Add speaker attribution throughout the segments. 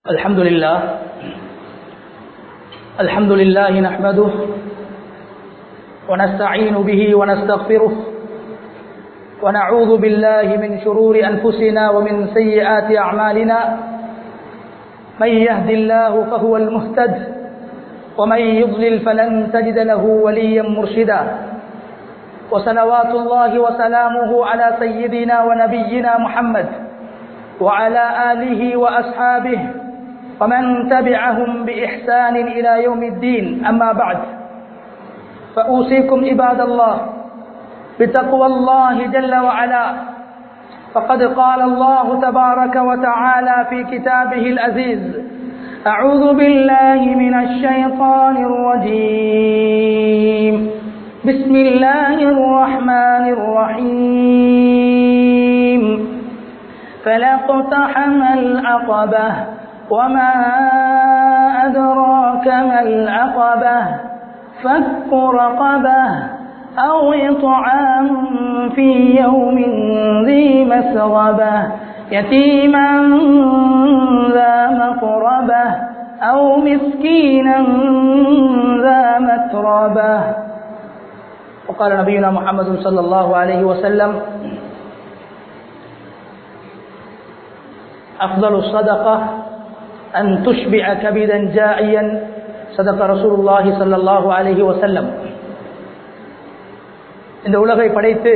Speaker 1: الحمد لله الحمد لله نحمده ونستعين به ونستغفره ونعوذ بالله من شرور أنفسنا ومن سيئات أعمالنا من يهد الله فهو المهتد ومن يضلل فلن تجد له وليا مرشدا وصلوات الله وسلامه على سيدنا ونبينا محمد وعلى آله وأصحابه ومن تبعهم بإحسان إلى يوم الدين أما بعد فأوصيكم عباد الله بتقوى الله جل وعلا فقد قال الله تبارك وتعالى في كتابه العزيز أعوذ بالله من الشيطان الرجيم بسم الله الرحمن الرحيم فلاقتحم العقبة وما أدراك ما العقبة فك رقبة أو إطعام في يوم ذي مسغبة يتيما ذا مقربة أو مسكينا ذا متربة وقال نبينا محمد صلى الله عليه وسلم أفضل الصدقة أن تشبع كبدا جائيا صدق رسول الله صلى الله عليه وسلم இந்த உலகை படைத்து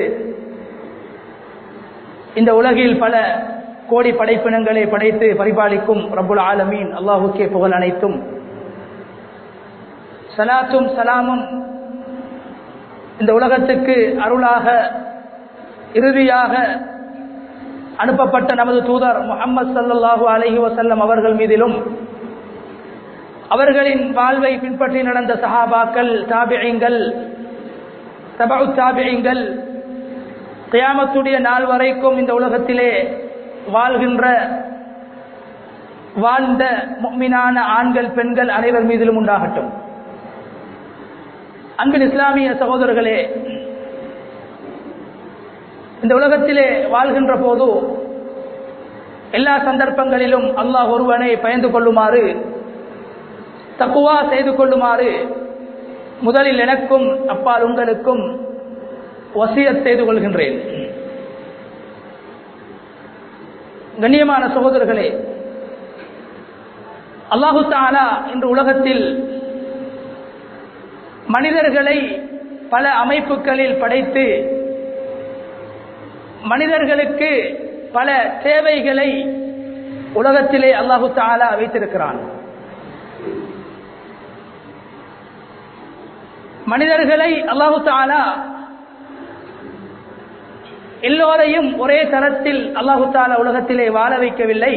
Speaker 1: இந்த உலகில் பல கோடி படைப்பினங்களை படைத்து பரிபாலிக்கும் ரபுல் ஆலமீன் அல்லாஹுக்கே புகழ் அனைத்தும் சலாத்தும் சலாமும் இந்த உலகத்துக்கு அருளாக இறுதியாக அனுப்பப்பட்ட நமது தூதர் முகமது சல்லாஹூ அலஹி வசல்லம் அவர்கள் மீதிலும் அவர்களின் வாழ்வை பின்பற்றி நடந்த சஹாபாக்கள் தாபியங்கள் தபு தாபியங்கள் கியாமத்துடைய நாள் வரைக்கும் இந்த உலகத்திலே வாழ்கின்ற வாழ்ந்த மீனான ஆண்கள் பெண்கள் அனைவர் மீதிலும் உண்டாகட்டும் அன்பின் இஸ்லாமிய சகோதரர்களே இந்த உலகத்திலே வாழ்கின்ற போது எல்லா சந்தர்ப்பங்களிலும் அல்லாஹ் ஒருவனை பயந்து கொள்ளுமாறு தக்குவா செய்து கொள்ளுமாறு முதலில் எனக்கும் அப்பால் உங்களுக்கும் வசியத் செய்து கொள்கின்றேன் கண்ணியமான சகோதரர்களே அல்லாஹு தாலா இன்று உலகத்தில் மனிதர்களை பல அமைப்புகளில் படைத்து மனிதர்களுக்கு பல தேவைகளை உலகத்திலே அல்லாஹு தாலா வைத்திருக்கிறான் மனிதர்களை அல்லாஹு தாலா எல்லோரையும் ஒரே தரத்தில் அல்லாஹு தாலா உலகத்திலே வாழ வைக்கவில்லை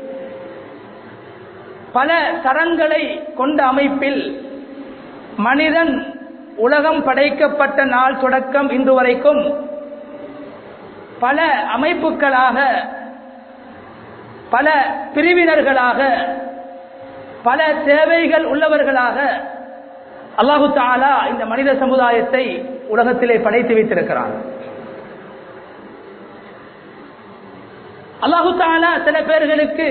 Speaker 1: பல தரங்களை கொண்ட அமைப்பில் மனிதன் உலகம் படைக்கப்பட்ட நாள் தொடக்கம் இன்று வரைக்கும் பல அமைப்புகளாக பல பிரிவினர்களாக பல தேவைகள் உள்ளவர்களாக அல்லாஹு தாலா இந்த மனித சமுதாயத்தை உலகத்திலே படைத்து வைத்திருக்கிறான் அல்லாஹு தாலா சில பேர்களுக்கு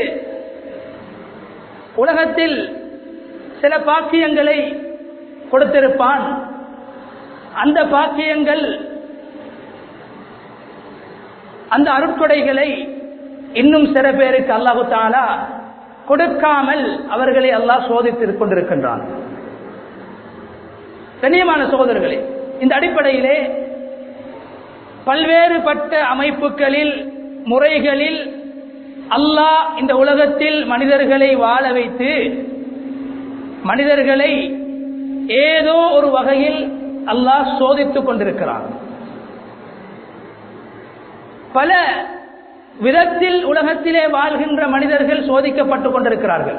Speaker 1: உலகத்தில் சில பாக்கியங்களை கொடுத்திருப்பான் அந்த பாக்கியங்கள் அந்த அருட்கொடைகளை இன்னும் சில பேருக்கு அல்லாஹு தாலா கொடுக்காமல் அவர்களை அல்லாஹ் சோதித்துக் கொண்டிருக்கின்றான் கண்ணியமான சகோதரர்களே இந்த அடிப்படையிலே பல்வேறுபட்ட அமைப்புகளில் முறைகளில் அல்லாஹ் இந்த உலகத்தில் மனிதர்களை வாழ வைத்து மனிதர்களை ஏதோ ஒரு வகையில் அல்லாஹ் சோதித்துக் கொண்டிருக்கிறான் பல விதத்தில் உலகத்திலே வாழ்கின்ற மனிதர்கள் சோதிக்கப்பட்டுக் கொண்டிருக்கிறார்கள்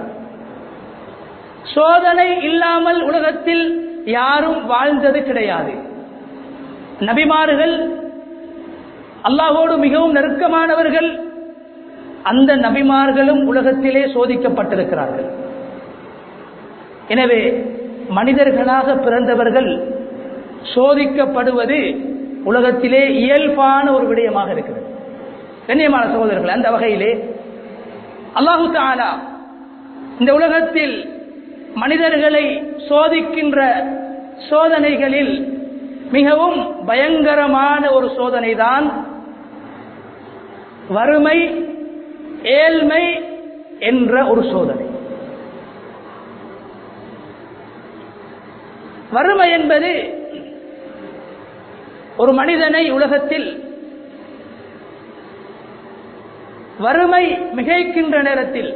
Speaker 1: சோதனை இல்லாமல் உலகத்தில் யாரும் வாழ்ந்தது கிடையாது நபிமார்கள் அல்லாஹோடு மிகவும் நெருக்கமானவர்கள் அந்த நபிமார்களும் உலகத்திலே சோதிக்கப்பட்டிருக்கிறார்கள் எனவே மனிதர்களாக பிறந்தவர்கள் சோதிக்கப்படுவது உலகத்திலே இயல்பான ஒரு விடயமாக இருக்கிறது கண்ணியமான சகோதரர்கள் அந்த வகையிலே அல்லாஹு தாலா இந்த உலகத்தில் மனிதர்களை சோதிக்கின்ற சோதனைகளில் மிகவும் பயங்கரமான ஒரு சோதனைதான் வறுமை ஏழ்மை என்ற ஒரு சோதனை வறுமை என்பது ஒரு மனிதனை உலகத்தில் வறுமை மிகைக்கின்ற நேரத்தில்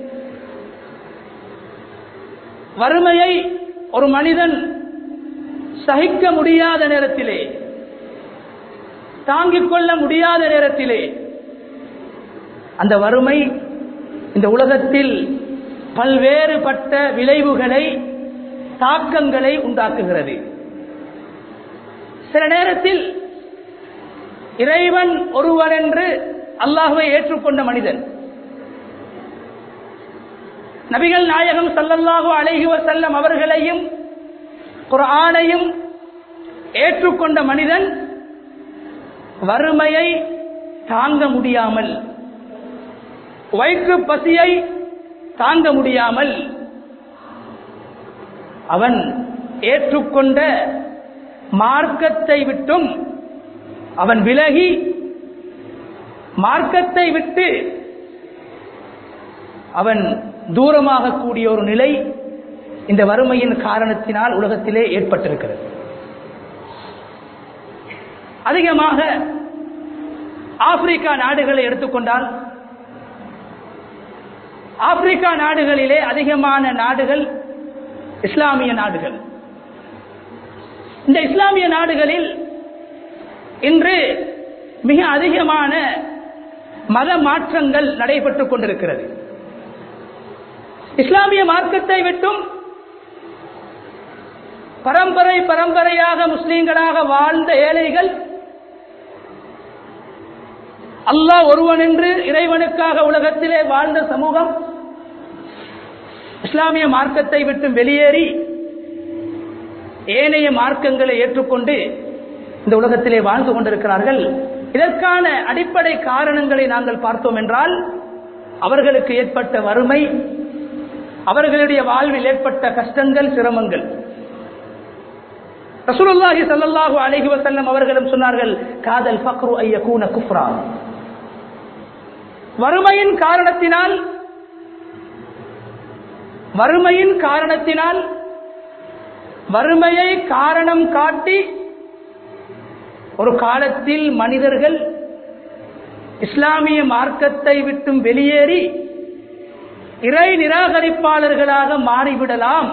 Speaker 1: வறுமையை ஒரு மனிதன் சகிக்க முடியாத நேரத்திலே தாங்கிக் கொள்ள முடியாத நேரத்திலே அந்த வறுமை இந்த உலகத்தில் பல்வேறுபட்ட விளைவுகளை தாக்கங்களை உண்டாக்குகிறது சில நேரத்தில் இறைவன் ஒருவர் என்று அல்லாஹுவை ஏற்றுக்கொண்ட மனிதன் நபிகள் நாயகம் சல்லல்லாஹு அலைஹி வசல்லம் அவர்களையும் குரானையும் ஏற்றுக்கொண்ட மனிதன் வறுமையை தாங்க முடியாமல் வயிற்று பசியை தாங்க முடியாமல் அவன் ஏற்றுக்கொண்ட மார்க்கத்தை விட்டும் அவன் விலகி மார்க்கத்தை விட்டு அவன் தூரமாக கூடிய ஒரு நிலை இந்த வறுமையின் காரணத்தினால் உலகத்திலே ஏற்பட்டிருக்கிறது அதிகமாக ஆப்பிரிக்கா நாடுகளை எடுத்துக்கொண்டால் ஆப்பிரிக்கா நாடுகளிலே அதிகமான நாடுகள் இஸ்லாமிய நாடுகள் இந்த இஸ்லாமிய நாடுகளில் இன்று மிக அதிகமான மத மாற்றங்கள் நடைபெற்றுக் கொண்டிருக்கிறது இஸ்லாமிய மார்க்கத்தை விட்டும் பரம்பரை பரம்பரையாக முஸ்லீம்களாக வாழ்ந்த ஏழைகள் அல்லாஹ் ஒருவன் என்று இறைவனுக்காக உலகத்திலே வாழ்ந்த சமூகம் இஸ்லாமிய மார்க்கத்தை விட்டு வெளியேறி ஏனைய மார்க்கங்களை ஏற்றுக்கொண்டு இந்த உலகத்திலே வாழ்ந்து கொண்டிருக்கிறார்கள் இதற்கான அடிப்படை காரணங்களை நாங்கள் பார்த்தோம் என்றால் அவர்களுக்கு ஏற்பட்ட வறுமை அவர்களுடைய வாழ்வில் ஏற்பட்ட கஷ்டங்கள் சிரமங்கள் ரசூலுல்லாஹி ஸல்லல்லாஹு அலைஹி வஸல்லம் அவர்களும் சொன்னார்கள் காதல் ஃபக்ரு ஐயகூன குஃப்ரா வறுமையின் காரணத்தினால் வறுமையின் காரணத்தினால் வறுமையை காரணம் காட்டி ஒரு காலத்தில் மனிதர்கள் இஸ்லாமிய மார்க்கத்தை விட்டும் வெளியேறி இறை நிராகரிப்பாளர்களாக மாறிவிடலாம்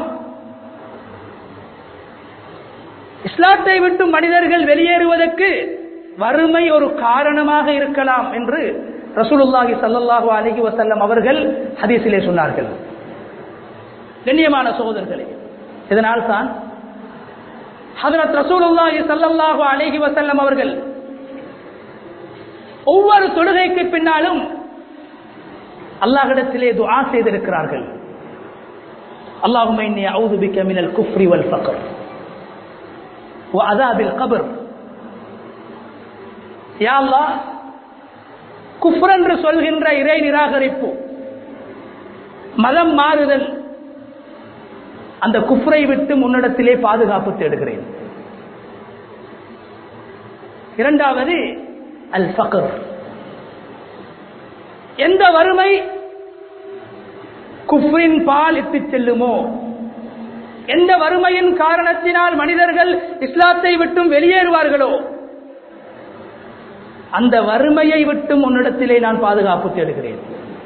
Speaker 1: இஸ்லாத்தை விட்டு மனிதர்கள் வெளியேறுவதற்கு வறுமை ஒரு காரணமாக இருக்கலாம் என்று ரசூலுல்லாஹி சல்லல்லாஹு அலஹி வசல்லம் அவர்கள் ஹதீஸிலே சொன்னார்கள் கண்ணியமான சகோதரர்களே இதனால் தான் ஹதரத் ரசூலுல்லாஹி சல்லல்லாஹு அலைஹி வஸல்லம் அவர்கள் ஒவ்வொரு தொழுகைக்கு பின்னாலும் அல்லாஹ்விடத்திலே துஆ செய்திருக்கிறார்கள் அல்லாஹும்ம இன்னி அஊது பிக மினல் குஃப்ரி வல் ஃபக்ர் வ அஸாபில் கப்ர் யா அல்லாஹ் குஃப்ர் என்று சொல்கின்ற இறை நிராகரிப்பு மதம் மாறுதல் அந்த குஃப்ரை விட்டு முன்னிடத்திலே பாதுகாப்பு தேடுகிறேன் இரண்டாவது அல் ஃபக்ர் எந்த வறுமை குஃப்ரின் பால் இட்டு செல்லுமோ எந்த வறுமையின் காரணத்தினால் மனிதர்கள் இஸ்லாத்தை விட்டும் வெளியேறுவார்களோ அந்த வறுமையை விட்டும் உன்னிடத்திலே நான் பாதுகாப்பு தேடுகிறேன்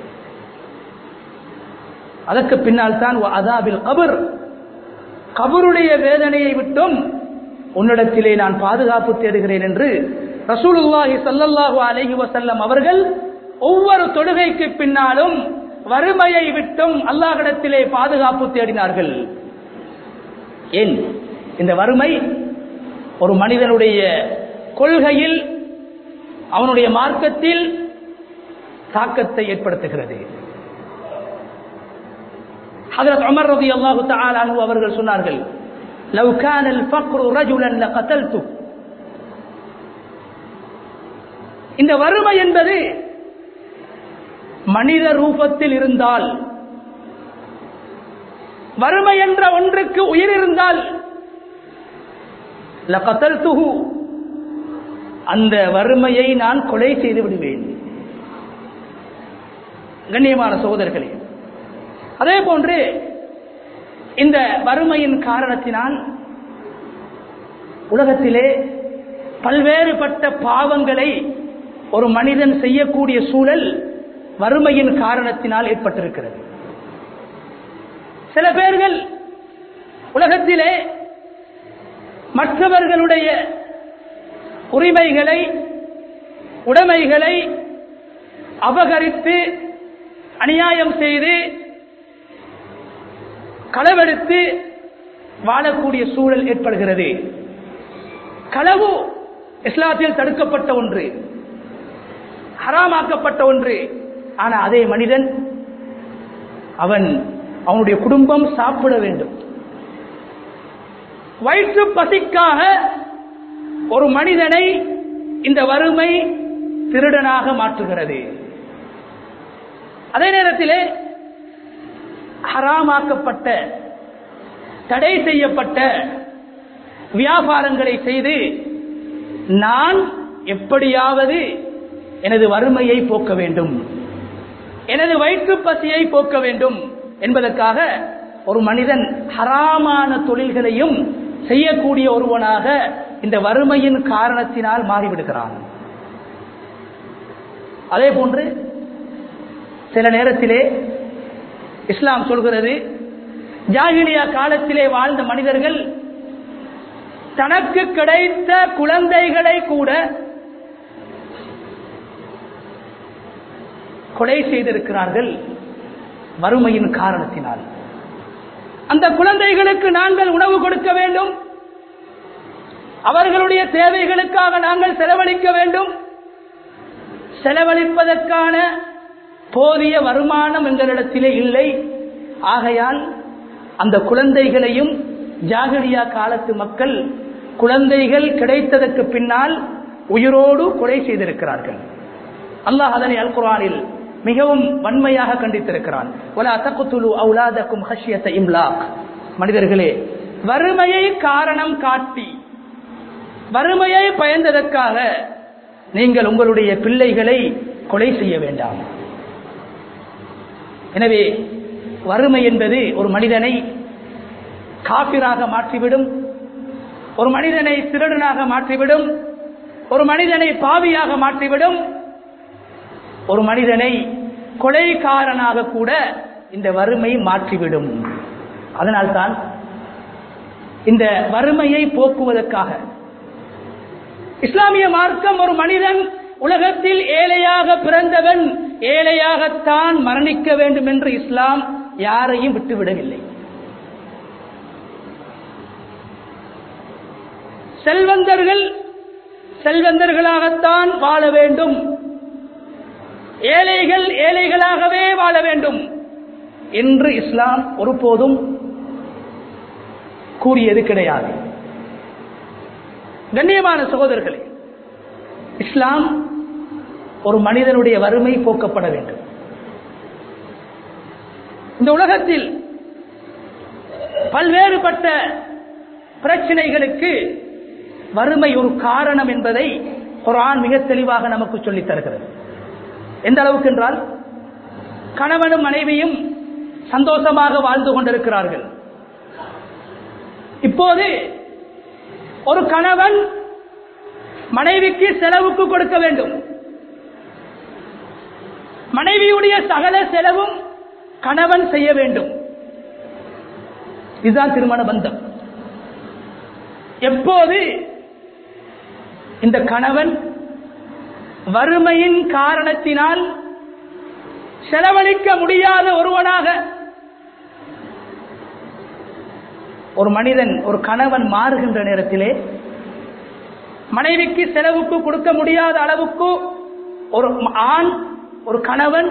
Speaker 1: அதற்கு பின்னால் தான் அதாபில் கபர் கபருடைய வேதனையை விட்டும் உன்னிடத்திலே நான் பாதுகாப்பு தேடுகிறேன் என்று ரசூலுல்லாஹி சல்லல்லாஹு அலைஹி வசல்லம் அவர்கள் ஒவ்வொரு தொழுகைக்கு பின்னாலும் வறுமையை விட்டும் அல்லாஹிடத்திலே பாதுகாப்பு தேடினார்கள் ஏன் இந்த வறுமை ஒரு மனிதனுடைய கொள்கையில் அவனுடைய மார்க்கத்தில் தாக்கத்தை ஏற்படுத்துகிறது ஹதரத் உமர் ரதி அல்லாஹு தஆலா அவர்கள் சொன்னார்கள் லவ் கான الفقر رجلا لقتلته இந்த வறுமை என்பது மனித ரூபத்தில் இருந்தால் வறுமை என்ற ஒன்றுக்கு உயிர் இருந்தால் லகதல்துஹு அந்த வறுமையை நான் கொலை செய்து விடுவேன் கண்ணியமான சகோதரர்களே அதே போன்று இந்த வறுமையின் காரணத்தினால் உலகத்திலே பல்வேறுபட்ட பாவங்களை ஒரு மனிதன் செய்யக்கூடிய சூழல் வறுமையின் காரணத்தினால் ஏற்பட்டிருக்கிறது சில பேர்கள் உலகத்திலே மற்றவர்களுடைய உரிமைகளை உடைமைகளை அபகரித்து அநியாயம் செய்து களவெடுத்து வாழக்கூடிய சூழல் ஏற்படுகிறது களவு இஸ்லாத்தில் தடுக்கப்பட்ட ஒன்று ஹராமாக்கப்பட்ட ஒன்று ஆனா அதே மனிதன் அவன் அவனுடைய குடும்பம் சாப்பிட வேண்டும் வயிற்று பசிக்காக ஒரு மனிதனை இந்த வறுமை திருடனாக மாற்றுகிறது அதே நேரத்திலே ஹராமாக்கப்பட்ட தடை செய்யப்பட்ட வியாபாரங்களை செய்து நான் எப்படியாவது எனது வறுமையை போக்க வேண்டும் எனது வயிற்று பசியை போக்க வேண்டும் என்பதற்காக ஒரு மனிதன் ஹராமான தொழில்களையும் செய்யக்கூடிய ஒருவனாக இந்த வறுமையின் காரணத்தினால் மாறிவிடுகிறான் அதே போன்று சில நேரத்திலே இஸ்லாம் சொல்கிறது ஜாகிலியா காலத்திலே வாழ்ந்த மனிதர்கள் தனக்கு கிடைத்த குழந்தைகளை கூட கொலை செய்திருக்கிறார்கள் வறுமையின் காரணத்தினால் அந்த குழந்தைகளுக்கு நாங்கள் உணவு கொடுக்க வேண்டும் அவர்களுடைய தேவைகளுக்காக நாங்கள் செலவழிக்க வேண்டும் செலவழிப்பதற்கான போதிய வருமானம் எங்களிடத்திலே இல்லை ஆகையால் அந்த குழந்தைகளையும் ஜாகரியா காலத்து மக்கள் குழந்தைகள் கிடைத்ததற்கு பின்னால் உயிரோடு கொலை செய்திருக்கிறார்கள் அல்லாஹ் அதனை அல் குரானில் மிகவும் வன்மையாக கண்டித்திருக்கிறான் மனிதர்களே வறுமையை காரணம் காட்டி வறுமையை பயந்ததற்காக நீங்கள் உங்களுடைய பிள்ளைகளை கொலை செய்ய வேண்டாம் எனவே வறுமை என்பது ஒரு மனிதனை காபிராக மாற்றிவிடும் ஒரு மனிதனை திருடனாக மாற்றிவிடும் ஒரு மனிதனை பாவியாக மாற்றிவிடும் ஒரு மனிதனை கொலைகாரனாக கூட இந்த வறுமை மாற்றிவிடும் அதனால்தான் இந்த வறுமையை போக்குவதற்காக இஸ்லாமிய மார்க்கம் ஒரு மனிதன் உலகத்தில் ஏழையாக பிறந்தவன் ஏழையாகத்தான் மரணிக்க வேண்டும் என்று இஸ்லாம் யாரையும் விட்டுவிடவில்லை செல்வந்தர்கள் செல்வந்தர்களாகத்தான் வாழ வேண்டும் ஏழைகள் ஏழைகளாகவே வாழ வேண்டும் என்று இஸ்லாம் ஒருபோதும் கூறியது கிடையாது கண்ணியமான சகோதரர்களே இஸ்லாம் ஒரு மனிதனுடைய வறுமை போக்கப்பட வேண்டும் இந்த உலகத்தில் பல்வேறுபட்ட பிரச்சனைகளுக்கு வறுமை ஒரு காரணம் என்பதை குரான் மிக தெளிவாக நமக்கு சொல்லித் தருகிறது எந்த அளவுக்கு என்றால் கணவனும் மனைவியும் சந்தோஷமாக வாழ்ந்து கொண்டிருக்கிறார்கள் இப்போது ஒரு கணவன் மனைவிக்கு செலவுக்கு கொடுக்க வேண்டும் மனைவியுடைய சகல செலவும் கணவன் செய்ய வேண்டும் இதுதான் திருமண பந்தம் எப்போது இந்த கணவன் வறுமையின் காரணத்தினால் செலவழிக்க முடியாத ஒருவனாக ஒரு மனிதன் ஒரு கணவன் மாறுகின்ற நேரத்திலே மனைவிக்கு செலவுக்கு கொடுக்க முடியாத அளவுக்கு ஒரு ஆண் ஒரு கணவன்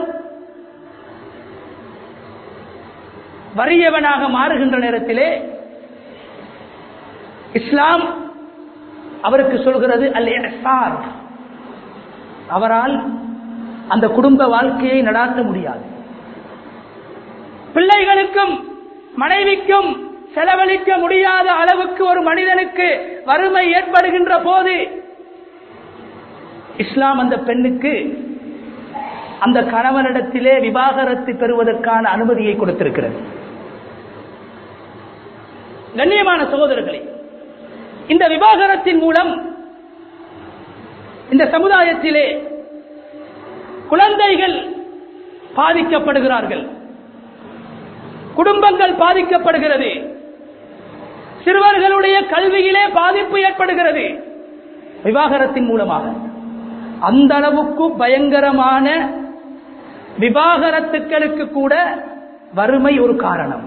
Speaker 1: வறியவனாக மாறுகின்ற நேரத்திலே இஸ்லாம் அவருக்கு சொல்கிறது அல் இஹ்சான் அவரால் அந்த குடும்ப வாழ்க்கையை நடாத்த முடியாது பிள்ளைகளுக்கும் மனைவிக்கும் செலவழிக்க முடியாத அளவுக்கு ஒரு மனிதனுக்கு வறுமை ஏற்படுகின்ற போது இஸ்லாம் அந்த பெண்ணுக்கு அந்த கணவனிடத்திலே விவாகரத்து பெறுவதற்கான அனுமதியை கொடுத்திருக்கிறது கண்ணியமான சகோதரர்களே இந்த விவாகரத்தின் மூலம் இந்த சமுதாயத்திலே குழந்தைகள் பாதிக்கப்படுகிறார்கள் குடும்பங்கள் பாதிக்கப்படுகிறது சிறுவர்களுடைய கல்வியிலே பாதிப்பு ஏற்படுகிறது விவாகரத்தின் மூலமாக அந்த அளவுக்கு பயங்கரமான விவாகரத்துக்களுக்கு கூட வறுமை ஒரு காரணம்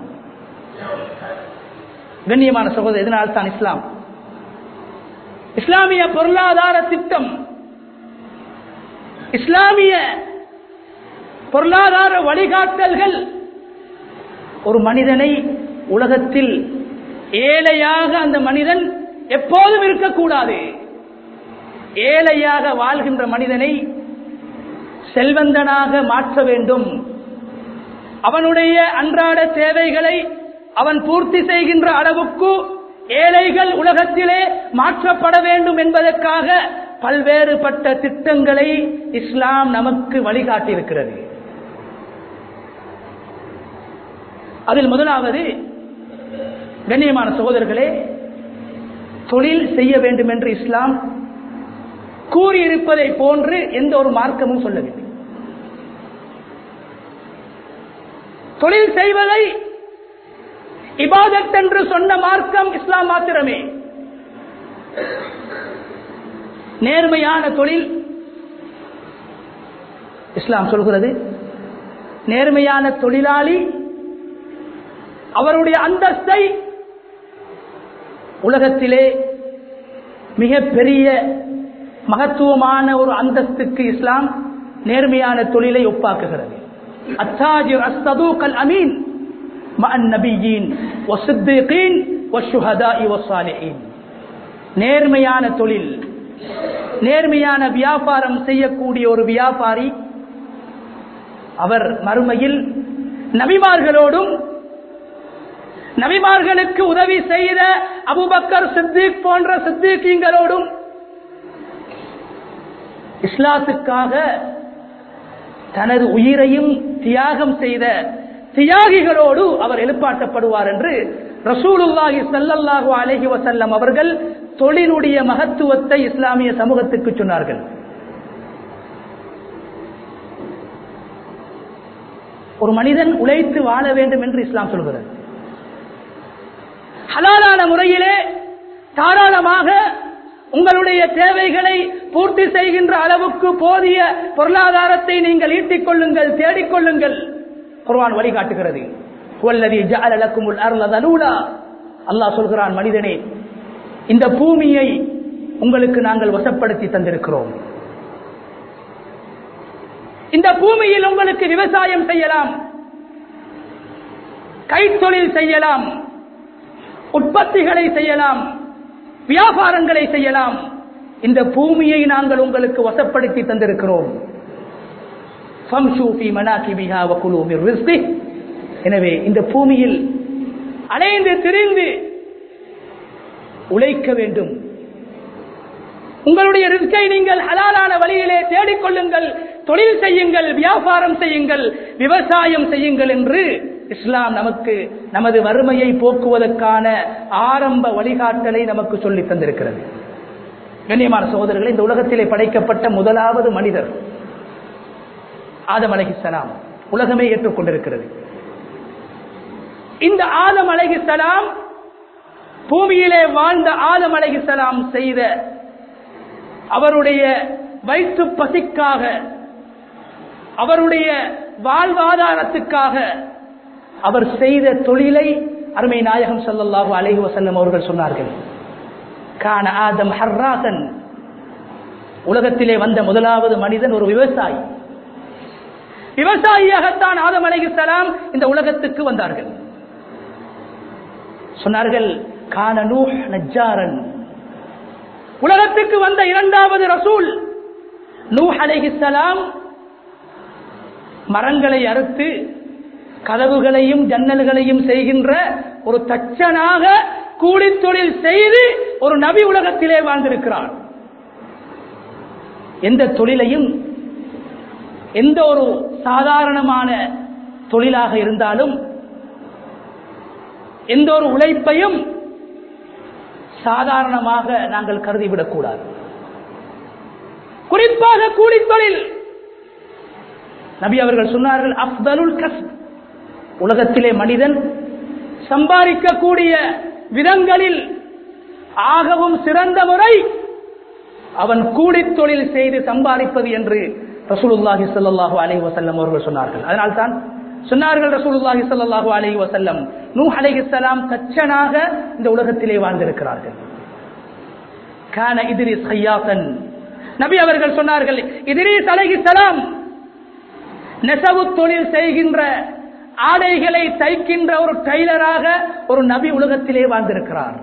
Speaker 1: கண்ணியமான சகோதரர் இதனால் தான் இஸ்லாம் இஸ்லாமிய பொருளாதார திட்டம் இஸ்லாமிய பொருளாதார வழிகாட்டல்கள் ஒரு மனிதனை உலகத்தில் ஏழையாக அந்த மனிதன் எப்போதும் இருக்கக்கூடாது ஏழையாக வாழ்கின்ற மனிதனை செல்வந்தனாக மாற்ற வேண்டும் அவனுடைய அன்றாட தேவைகளை அவன் பூர்த்தி செய்கின்ற அளவுக்கு ஏழைகள் உலகத்திலே மாற்றப்பட வேண்டும் என்பதற்காக பல்வேறுபட்ட திட்டங்களை இஸ்லாம் நமக்கு வழிகாட்டியிருக்கிறது அதில் முதலாவது கண்ணியமான சகோதரர்களே தொழில் செய்ய வேண்டும் என்று இஸ்லாம் கூறியிருப்பதை போன்று எந்த ஒரு மார்க்கமும் சொல்லவில்லை தொழில் செய்வதை இபாதத் என்று சொன்ன மார்க்கம் இஸ்லாம் மாத்திரமே நேர்மையான தொழில் இஸ்லாம் சொல்கிறது நேர்மையான தொழிலாளி அவருடைய அந்தஸ்தை உலகத்திலே மிக பெரிய மகத்துவமான ஒரு அந்தஸ்துக்கு இஸ்லாம் நேர்மையான தொழிலை ஒப்பாக்குகிறது அத்தாஜிர் அஸ்ததூக்கல் அமீன் மஅன் நபியின் வசித்தீன் வஷுஹதாஇ வசாலிஹீன் நேர்மையான தொழில் நேர்மையான வியாபாரம் செய்யக்கூடிய ஒரு வியாபாரி அவர் மறுமையில் நபிமார்களோடும் நபிமார்களுக்கு உதவி செய்த அபுபக்கர் சித்திக் போன்ற சித்திகீங்களோடும் இஸ்லாத்துக்காக தனது உயிரையும் தியாகம் செய்த தியாகிகளோடு அவர் எழுப்பாட்டப்படுவார் என்று ரசூலுல்லாஹி ஸல்லல்லாஹு அலைஹி வஸல்லம் அவர்கள் தொழிலுடைய மகத்துவத்தை இஸ்லாமிய சமூகத்துக்கு சொன்னார்கள் ஒரு மனிதன் உழைத்து வாழ வேண்டும் என்று இஸ்லாம் சொல்கிறது ஹலாலான முறையிலே தாராளமாக உங்களுடைய தேவைகளை பூர்த்தி செய்கின்ற அளவுக்கு போதிய பொருளாதாரத்தை நீங்கள் ஈட்டிக் கொள்ளுங்கள் தேடிக்கொள்ளுங்கள் குர்ஆன் வழிகாட்டுகிறது வல்லதி ஜஅல லக்குமுல் அர்ல தலூலா அல்லாஹ் சொல்கிறான் மனிதனே இந்த பூமியை உங்களுக்கு நாங்கள் வசப்படுத்தி தந்திருக்கிறோம் இந்த பூமியில் உங்களுக்கு விவசாயம் செய்யலாம் கைத்தொழில் செய்யலாம் உற்பத்திகளை செய்யலாம் வியாபாரங்களை செய்யலாம் இந்த பூமியை நாங்கள் உங்களுக்கு வசப்படுத்தி தந்திருக்கிறோம் எனவே இந்த பூமியில் அலைந்து திரிந்து உழைக்க வேண்டும் உங்களுடைய ரிஸ்கை நீங்கள் ஹலாலான வழியிலே தேடிக்கொள்ளுங்கள் தொழில் செய்யுங்கள் வியாபாரம் செய்யுங்கள் விவசாயம் செய்யுங்கள் என்று இஸ்லாம் நமக்கு நமது வறுமையை போக்குவதற்கான ஆரம்ப வழிகாட்டலை நமக்கு சொல்லித் தந்திருக்கிறது கண்ணியமான சகோதரர்கள் இந்த உலகத்திலே படைக்கப்பட்ட முதலாவது மனிதர் ஆதம் அலஹிசலாம் உலகமே ஏற்றுக்கொண்டிருக்கிறது இந்த ஆதம் அலஹிசலாம் பூமியிலே வாழ்ந்த ஆதம் அலஹிசலாம் செய்த அவருடைய வயிற்று பசிக்காக அவருடைய வாழ்வாதாரத்துக்காக அவர் செய்த தொழிலை அருமை நாயகம் சல்லல்லாஹு அலைஹி வசல்லம் அவர்கள் சொன்னார்கள் கான ஆதம் ஹர்ராசன் உலகத்திலே வந்த முதலாவது மனிதன் ஒரு விவசாயி விவசாயியாகத்தான் ஆதம் அலைஹிஸ்ஸலாம் இந்த உலகத்துக்கு வந்தார்கள் சொன்னார்கள் கான நூஹ் நஜ்ஜாரன் உலகத்துக்கு வந்த இரண்டாவது ரசூல் நூஹ் அலைஹிஸ்ஸலாம் மரங்களை அறுத்து கதவுகளையும் ஜன்னல்களையும் செய்கின்ற ஒரு தச்சனாக கூலித் தொழில் செய்து ஒரு நபி உலகத்திலே வாழ்ந்திருக்கிறார் எந்த தொழிலையும் எந்த ஒரு சாதாரணமான தொழிலாக இருந்தாலும் எந்த ஒரு உழைப்பையும் சாதாரணமாக நாங்கள் கருதிவிடக்கூடாது குறிப்பாக கூலித் தொழில் நபி அவர்கள் சொன்னார்கள் அப்தலுல் கஸ் உலகத்திலே மனிதன் சம்பாதிக்கக்கூடிய விதங்களில் ஆகவும் சிறந்த முறை அவன் கூலித் தொழில் செய்து சம்பாதிப்பது என்று ரசூலுல்லாஹி ஸல்லல்லாஹு அலைஹி வஸல்லம் அவர்கள் சொன்னார்கள் அதனால்தான் சொன்னார்கள் ரசூலுல்லாஹி ஸல்லல்லாஹு அலைஹி வஸல்லம் நூஹ் அலைஹிஸ்ஸலாம் தச்சனாக இந்த உலகத்திலே வாழ்ந்திருக்கிறார்கள் கான இத்ரிஸ் ஹய்யாத்தன் நபி அவர்கள் சொன்னார்கள் இத்ரீஸ் அலைஹிஸ்ஸலாம் நெசவு தொழில் செய்கின்ற ஆடைகளை தைக்கின்ற ஒரு டைலராக ஒரு நபி உலகத்திலே வாழ்ந்திருக்கிறார்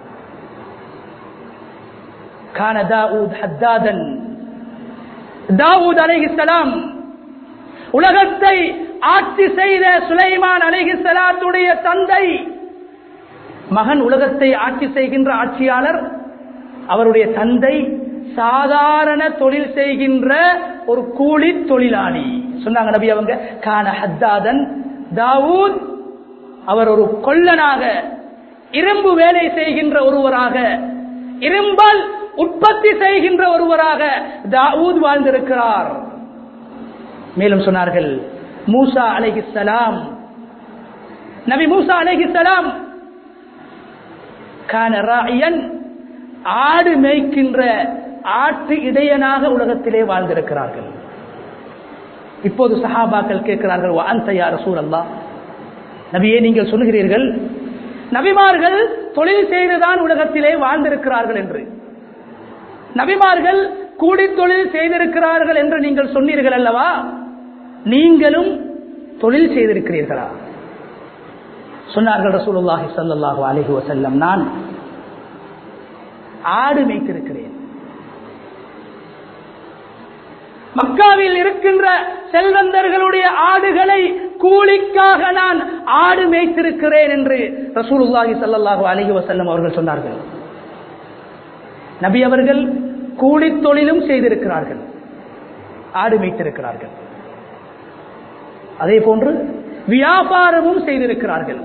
Speaker 1: கான தாவூத் ஹத்தாதன் தாவூத் அலைஹிஸ்ஸலாம் உலகத்தை ஆட்சி செய்த சுலைமான் அலைஹிஸ்ஸலாத்துடைய தந்தை மகன் உலகத்தை ஆட்சி செய்கின்ற ஆட்சியாளர் அவருடைய தந்தை சாதாரண தொழில் செய்கின்ற ஒரு கூலி தொழிலாளி சொன்னாங்க நபி அவங்க கான ஹத்தாதன் தாவூத் அவர் ஒரு கொல்லனாக இரும்பு வேலை செய்கின்ற ஒருவராக இரும்பால் உற்பத்தி செய்கின்ற ஒருவராக தாவூத் வாழ்ந்திருக்கிறார் மேலும் சொன்னார்கள் மூசா அலைஹிஸ்ஸலாம் நபி மூசா அலைஹிஸ்ஸலாம் கான ராயன் ஆடு மேய்க்கின்ற ஆட்டு இடையனாக உலகத்திலே வாழ்ந்திருக்கிறார்கள் இப்போது சஹாபாக்கள் கேட்கிறார்கள் அந்த யார் சூழல்லா நபியே நீங்கள் சொல்லுகிறீர்கள் நபிமார்கள் தொழில் செய்துதான் உலகத்திலே வாழ்ந்திருக்கிறார்கள் என்று நபிமார்கள் கூடி தொழில் செய்திருக்கிறார்கள் என்று நீங்கள் சொன்னீர்கள் அல்லவா நீங்களும் தொழில் செய்திருக்கிறீர்களா சொன்னார்கள் ரசூலுல்லாஹி ஸல்லல்லாஹு அலைஹி வஸல்லம் நான் ஆடு மேய்த்திருக்கிறேன் மக்காவில் இருக்கின்ற செல்வந்தர்களுடைய ஆடுகளை கூலிக்காக நான் ஆடு மேய்த்திருக்கிறேன் என்று ரசூலுல்லாஹி ஸல்லல்லாஹு அலைஹி வஸல்லம் அவர்கள் சொன்னார்கள் நபி அவர்கள் கூலித் தொழிலும் செய்திருக்கிறார்கள் ஆடு மேய்த்திருக்கிறார்கள் அதே போன்று வியாபாரமும் செய்திருக்கிறார்கள்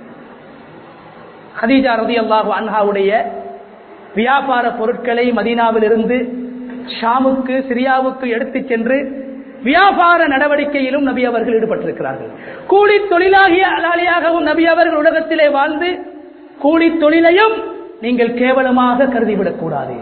Speaker 1: ஹதீஜா ரதி அல்லாஹு அன்ஹாவுடைய வியாபார பொருட்களை மதீனாவில் இருந்து ஷாமுக்கு சிரியாவுக்கு எடுத்துச் சென்று வியாபார நடவடிக்கையிலும் நபி அவர்கள் ஈடுபட்டிருக்கிறார்கள் கூலி தொழிலாகிய அலாலியாகவும் நபி அவர்கள் உலகத்திலே வாழ்ந்து கூலி தொழிலையும் நீங்கள் கேவலமாக கருதிவிடக் கூடாது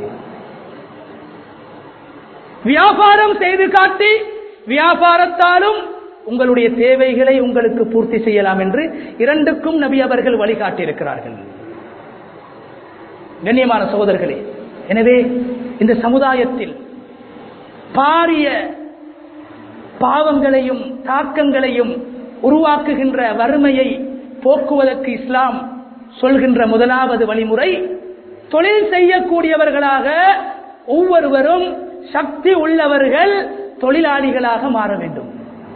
Speaker 1: வியாபாரம் செய்து காட்டி வியாபாரத்தாலும் உங்களுடைய தேவைகளை உங்களுக்கு பூர்த்தி செய்யலாம் என்று இரண்டுக்கும் நபி அவர்கள் வழிகாட்டியிருக்கிறார்கள் கண்ணியமான சகோதரர்களே எனவே இந்த சமுதாயத்தில் பாரிய பாவங்களையும் தாக்கங்களையும் உருவாக்குகின்ற வறுமையை போக்குவதற்கு இஸ்லாம் சொல்கின்ற முதலாவது வழிமுறை தொழில் செய்யக்கூடியவர்களாக ஒவ்வொருவரும் சக்தி உள்ளவர்கள் தொழிலாளிகளாக மாற வேண்டும்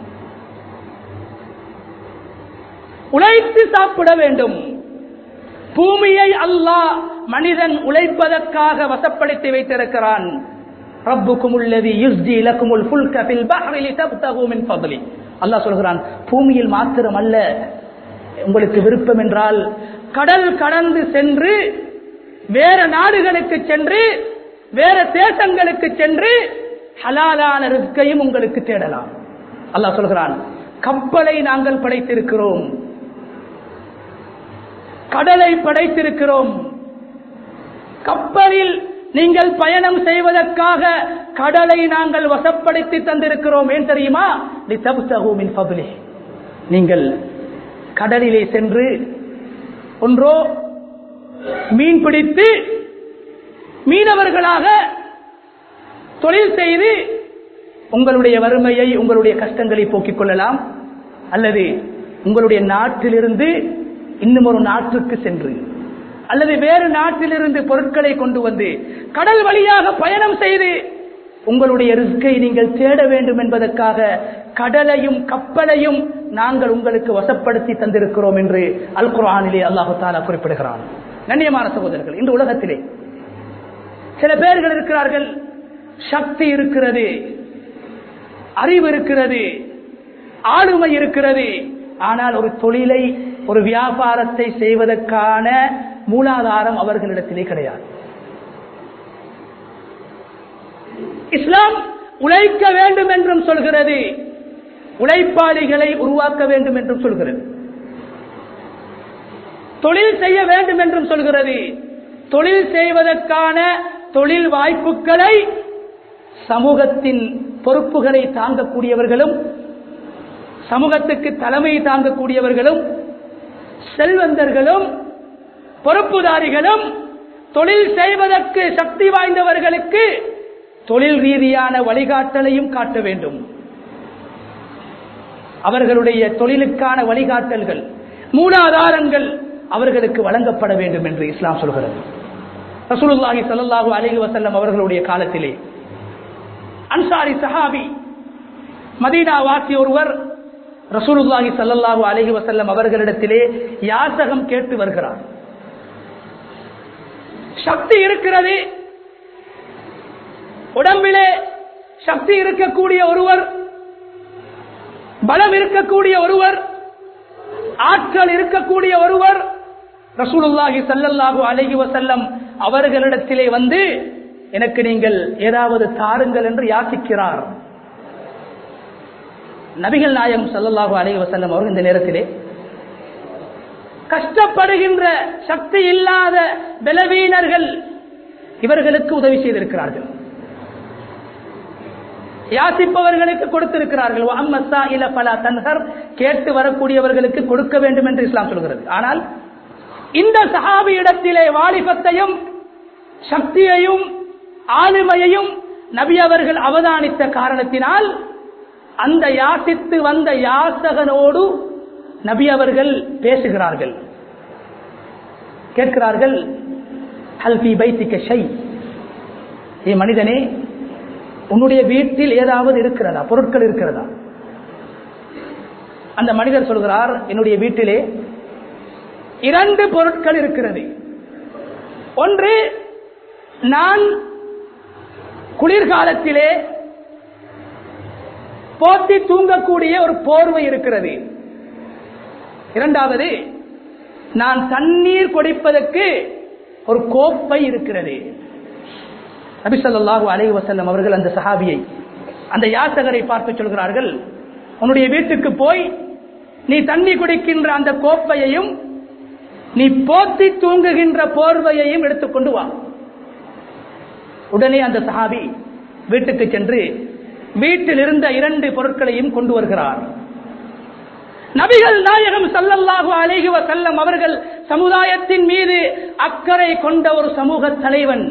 Speaker 1: உழைத்து சாப்பிட வேண்டும் பூமியை அல்லாஹ் மனிதன் உழைப்பதற்காக வசப்படுத்தி வைத்திருக்கிறான் ரப்புக்கும் உள்ளதி யுஸ்ஜி லக்குமுல் ஃபுல்க ஃபில் பஹ்ரி லிதப்தகு மின் ஃபضலி அல்லாஹ் சொல்கிறான் பூமியில் மாத்திரம் அல்ல உங்களுக்கு விருப்பம் என்றால் கடல் கடந்து சென்று வேற நாடுகளுக்கு சென்று வேற தேசங்களுக்கு சென்று ஹலாலான ரிஸ்கையும் உங்களுக்கு தேடலாம் அல்லாஹ் சொல்கிறான் கப்பலை நாங்கள் படைத்திருக்கிறோம் கடலை படைத்திருக்கிறோம் கப்பலில் நீங்கள் பயணம் செய்வதற்காக கடலை நாங்கள் வசப்படுத்தி தந்திருக்கிறோம் ஏன் தெரியுமா லிதப்தகூமின் ஃபضலி நீங்கள் கடலிலே சென்று ஒன்றோ மீன் பிடித்து மீனவர்களாக தொழில் செய்து உங்களுடைய வறுமையை உங்களுடைய கஷ்டங்களை போக்கிக் கொள்ளலாம் அல்லது உங்களுடைய நாட்டிலிருந்து இன்னும் ஒரு நாட்டுக்கு சென்று அல்லது வேறு நாட்டிலிருந்து பொருட்களை கொண்டு வந்து கடல் வழியாக பயணம் செய்து உங்களுடைய ரிஸ்கை நீங்கள் தேட வேண்டும் என்பதற்காக கடலையும் கப்பலையும் நாங்கள் உங்களுக்கு வசப்படுத்தி தந்திருக்கிறோம் என்று அல் குர்ஆனிலே அல்லாஹு தாலா குறிப்பிடுகிறான் கண்ணியமான சகோதரர்கள் இந்த உலகத்திலே சில பேர்கள் இருக்கிறார்கள் சக்தி இருக்கிறது அறிவு இருக்கிறது ஆளுமை இருக்கிறது ஆனால் ஒரு தொழிலை ஒரு வியாபாரத்தை செய்வதற்கான மூலாதாரம் அவர்களிடத்திலே கிடையாது இஸ்லாம் உழைக்க வேண்டும் என்றும் சொல்கிறது உழைப்பாளிகளை உருவாக்க வேண்டும் என்றும் சொல்கிறது தொழில் செய்ய வேண்டும் என்றும் சொல்கிறது தொழில் செய்வதற்கான தொழில் வாய்ப்புகளை சமூகத்தின் பொறுப்புகளை தாங்கக்கூடியவர்களும் சமூகத்துக்கு தலைமை தாங்கக்கூடியவர்களும் செல்வந்தர்களும் பொறுப்புதாரிகளும் தொழில் செய்வதற்கு சக்தி வாய்ந்தவர்களுக்கு தொழில் ரீதியான வழிகாட்டலையும் காட்ட வேண்டும் அவர்களுடைய தொழிலுக்கான வழிகாட்டல்கள் மூலாதாரங்கள் அவர்களுக்கு வழங்கப்பட வேண்டும் என்று இஸ்லாம் சொல்கிறது ரசூலுல்லாஹி ஸல்லல்லாஹு அலைஹி வஸல்லம் அவர்களுடைய காலத்திலே அன்சாரி சஹாபி மதீனா வாசி ஒருவர் ரசூலுல்லாஹி ஸல்லல்லாஹு அலைஹி வஸல்லம் அவர்களிடத்திலே யாசகம் கேட்டு வருகிறார் சக்தி இருக்கிறது உடம்பிலே சக்தி இருக்கக்கூடிய ஒருவர் பலம் இருக்கக்கூடிய ஒருவர் ஆற்றல் இருக்கக்கூடிய ஒருவர் ரசூலுல்லாஹி ஸல்லல்லாஹு அலைஹி வஸல்லம் அவர்களிடத்திலே வந்து எனக்கு நீங்கள் ஏதாவது தாருங்கள் என்று யாசிக்கிறார் நபிகள் நாயகம் ஸல்லல்லாஹு அலைஹி வஸல்லம் அவர்கள் இந்த நேரத்திலே கஷ்டப்படுகின்ற சக்தி இல்லாத பலவீனர்கள் இவர்களுக்கு உதவி செய்திருக்கிறார்கள் யாசிப்பவர்களுக்கு கொடுத்திருக்கிறார்கள் அம்மஸ்ஸா இல பல தன்ஹர் கேட்டு வரக்கூடியவர்களுக்கு கொடுக்க வேண்டும் என்று இஸ்லாம் சொல்கிறது ஆனால் இந்த சஹாபி இடத்திலே வாலிபத்தையும் சக்தியையும் ஆளுமையையும் நபி அவர்கள் அவதானித்த காரணத்தினால் அந்த யாசித்து வந்த யாசகனோடு நபி அவர்கள் பேசுகிறார்கள் கேட்கிறார்கள் ஹல்பி பைத்திக்க ஷை ஏ மனிதனே உன்னுடைய வீட்டில் ஏதாவது இருக்கிறதா பொருட்கள் இருக்கிறதா அந்த மனிதர் சொல்கிறார் என்னுடைய வீட்டிலே இரண்டு பொருட்கள் இருக்கிறது ஒன்று நான் குளிர்காலத்திலே போத்தி தூங்கக்கூடிய ஒரு போர்வை இருக்கிறது இரண்டாவது நான் தண்ணீர் குடிப்பதற்கு ஒரு கோப்பை இருக்கிறது நபிசல்லாஹு அலைஹி வசல்லம் அவர்கள் அந்த சஹாபியை அந்த யாசகரை பார்த்து சொல்கிறார்கள் உன்னுடைய வீட்டுக்கு போய் நீ தண்ணி குடிக்கின்ற அந்த கோப்பையையும் நீ போத்தி தூங்குகின்ற போர்வையையும் எடுத்துக்கொண்டு வா உடனே அந்த சஹாபி வீட்டுக்கு சென்று வீட்டில் இருந்த இரண்டு பொருட்களையும் கொண்டு வருகிறார் நபிகள் நாயகம் சல்லல்லாஹு அலைஹி வசல்லம் அவர்கள் சமுதாயத்தின் மீது அக்கறை கொண்ட ஒரு சமூக தலைவன்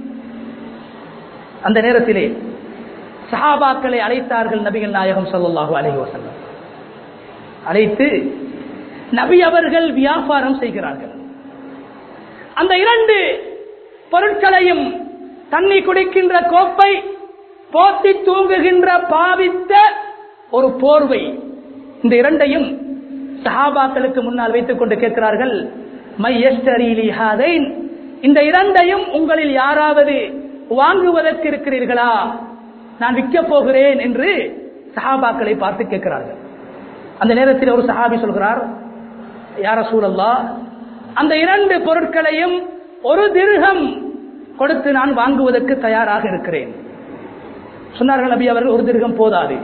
Speaker 1: அந்த நேரத்திலே சஹாபாக்களை அழைத்தார்கள் நபிகள் நாயகம் சல்லாஹூ அலஹி வசல்லம் அழைத்து நபி அவர்கள் வியாபாரம் செய்கிறார்கள் அந்த இரண்டு பொருட்களையும் தண்ணி குடிக்கின்ற கோப்பை போத்தி தூங்குகின்ற பாவித்த ஒரு போர்வை இந்த இரண்டையும் சஹாபாக்களுக்கு முன்னால் வைத்துக் கொண்டு கேட்கிறார்கள் மை ஹாதைன் இந்த இரண்டையும் உங்களில் யாராவது வாங்குவதற்கு இருக்கிறீர்களா நான் விற்க போகிறேன் என்று சஹாபாக்களை பார்த்து கேட்கிறார்கள் அந்த நேரத்தில் ஒரு சஹாபி சொல்கிறார் யார சூழல்லா அந்த இரண்டு பொருட்களையும் ஒரு திருகம் கொடுத்து நான் வாங்குவதற்கு தயாராக இருக்கிறேன் சொன்னார்கள் நபி அவர்கள் ஒரு திருகம் போதாது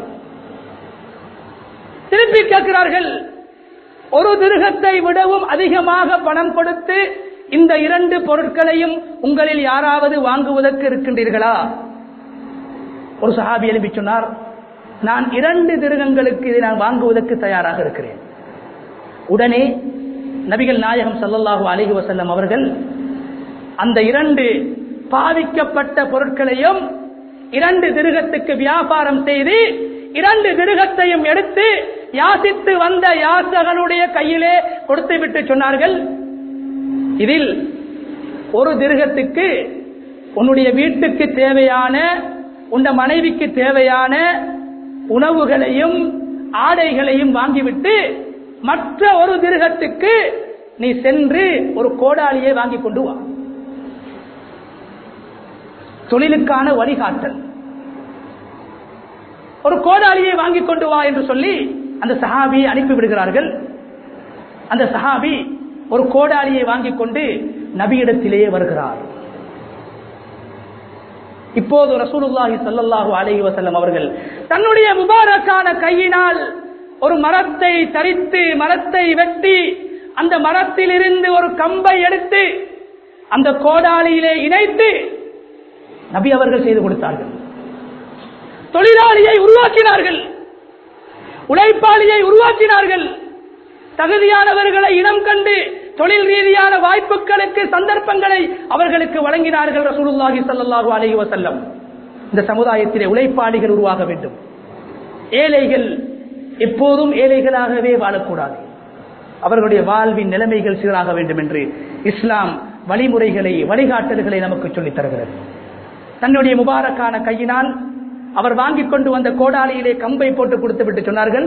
Speaker 1: திருப்பி கேட்கிறார்கள் ஒரு திருகத்தை விடவும் அதிகமாக பணம் கொடுத்து இந்த இரண்டு பொருட்களையும் உங்களில் யாராவது வாங்குவதற்கு இருக்கின்றீர்களா ஒரு சஹாபி எழுப்பி சொன்னார் நான் இரண்டு திருகங்களுக்கு இதை நான் வாங்குவதற்கு தயாராக இருக்கிறேன் உடனே நபிகள் நாயகம் சல்லல்லாஹு அலிஹி வசல்லம் அவர்கள் அந்த இரண்டு பாதிக்கப்பட்ட பொருட்களையும் இரண்டு திருகத்துக்கு வியாபாரம் செய்து இரண்டு திருகத்தையும் எடுத்து யாசித்து வந்த யாசகனுடைய கையிலே கொடுத்து விட்டு சொன்னார்கள் இதில் ஒரு திருகத்துக்கு உன்னுடைய வீட்டுக்கு தேவையான உண்ட மனைவிக்கு தேவையான உணவுகளையும் ஆடைகளையும் வாங்கிவிட்டு மற்ற ஒரு திருகத்துக்கு நீ சென்று ஒரு கோடாலியை வாங்கி கொண்டு வா தொழிலுக்கான வழிகாட்டல் ஒரு கோடாலியை வாங்கி கொண்டு வா என்று சொல்லி அந்த சஹாபியை அனுப்பி விடுகிறார்கள் அந்த சஹாபி ஒரு கோடாலியை வாங்கிக் கொண்டு நபியிடத்திலேயே வருகிறார் இப்போது ரசூலுல்லாஹி ஸல்லல்லாஹு அலைஹி வஸல்லம் அவர்கள் தன்னுடைய முபாரக்கான கையினால் ஒரு மரத்தை தரித்து மரத்தை வெட்டி அந்த மரத்திலிருந்து ஒரு கம்பை எடுத்து அந்த கோடாலியிலே இணைத்து நபி அவர்கள் செய்து கொடுத்தார்கள் தொழிலாளியை உருவாக்கினார்கள் உழைப்பாளியை உருவாக்கினார்கள் தகுதியானவர்களை இனம் கண்டு தொழில் ரீதியான வாய்ப்புகளுக்கு சந்தர்ப்பங்களை அவர்களுக்கு வழங்கினார்கள் ரசூலுல்லாஹி ஸல்லல்லாஹு அலைஹி வஸல்லம் இந்த சமுதாயத்திலே உழைப்பாளிகள் உருவாக வேண்டும் ஏழைகள் எப்போதும் ஏழைகளாகவே வாழக்கூடாது அவர்களுடைய வாழ்வின் நிலைமைகள் சீராக வேண்டும் என்று இஸ்லாம் வழிமுறைகளை வழிகாட்டல்களை நமக்கு சொல்லித் தருகிறது தன்னுடைய முபாரக்கான கையினால் அவர் வாங்கிக் கொண்டு வந்த கோடாலியிலே கம்பை போட்டு கொடுத்து விட்டு சொன்னார்கள்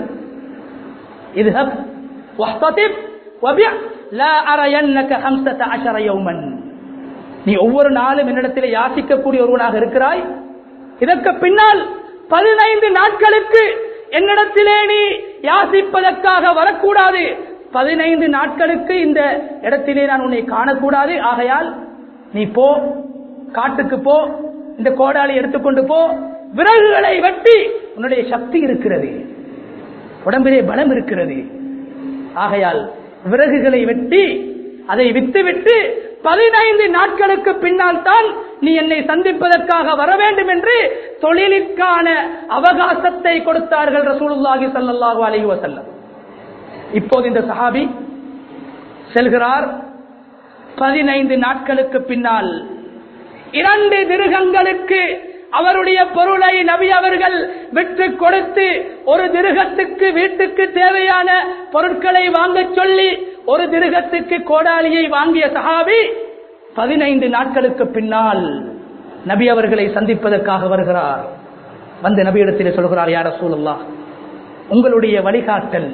Speaker 1: இதுஹப் வஹ்ததிப் வபிஅ லா அரயன்னக ஹம்ஸத அஷர யௌமன் நீ ஒவ்வொரு நாளும் என்னிடத்திலே யாசிக்கக்கூடிய ஒருவனாக இருக்கிறாய் இதற்கு பின்னால் பதினைந்து நாட்களுக்கு என்னிடத்திலே நீ யாசிப்பதற்காக வரக்கூடாது பதினைந்து நாட்களுக்கு இந்த இடத்திலே நான் உன்னை காணக்கூடாது ஆகையால் நீ போ காட்டுக்கு போ இந்த கோடாலி எடுத்துக்கொண்டு போ விறகுகளை வெட்டி உன்னுடைய சக்தி இருக்கிறது உடம்பிலே பலம் இருக்கிறது ஆகையால் விறகுகளை வெட்டி அதை விட்டுவிட்டு பதினைந்து நாட்களுக்கு பின்னால் தான் நீ என்னை சந்திப்பதற்காக வர வேண்டும் என்று தொழிலுக்கான அவகாசத்தை கொடுத்தார்கள் ரசூலுல்லாஹி ஸல்லல்லாஹு அலைஹி வஸல்லம் இப்போது இந்த சஹாபி செல்கிறார் பதினைந்து நாட்களுக்கு பின்னால் இரண்டு திருகங்களுக்கு அவருடைய பொருளை நபி அவர்கள் விட்டு கொடுத்து ஒரு திருகத்துக்கு வீட்டுக்கு தேவையான பொருட்களை வாங்க சொல்லி ஒரு திருகத்துக்கு கோடாலியை வாங்கிய சஹாபி பதினைந்து நாட்களுக்கு பின்னால் நபி அவர்களை சந்திப்பதற்காக வருகிறார் வந்து நபியிடத்தில் சொல்கிறார் யார சூழல்லா உங்களுடைய வழிகாட்டல்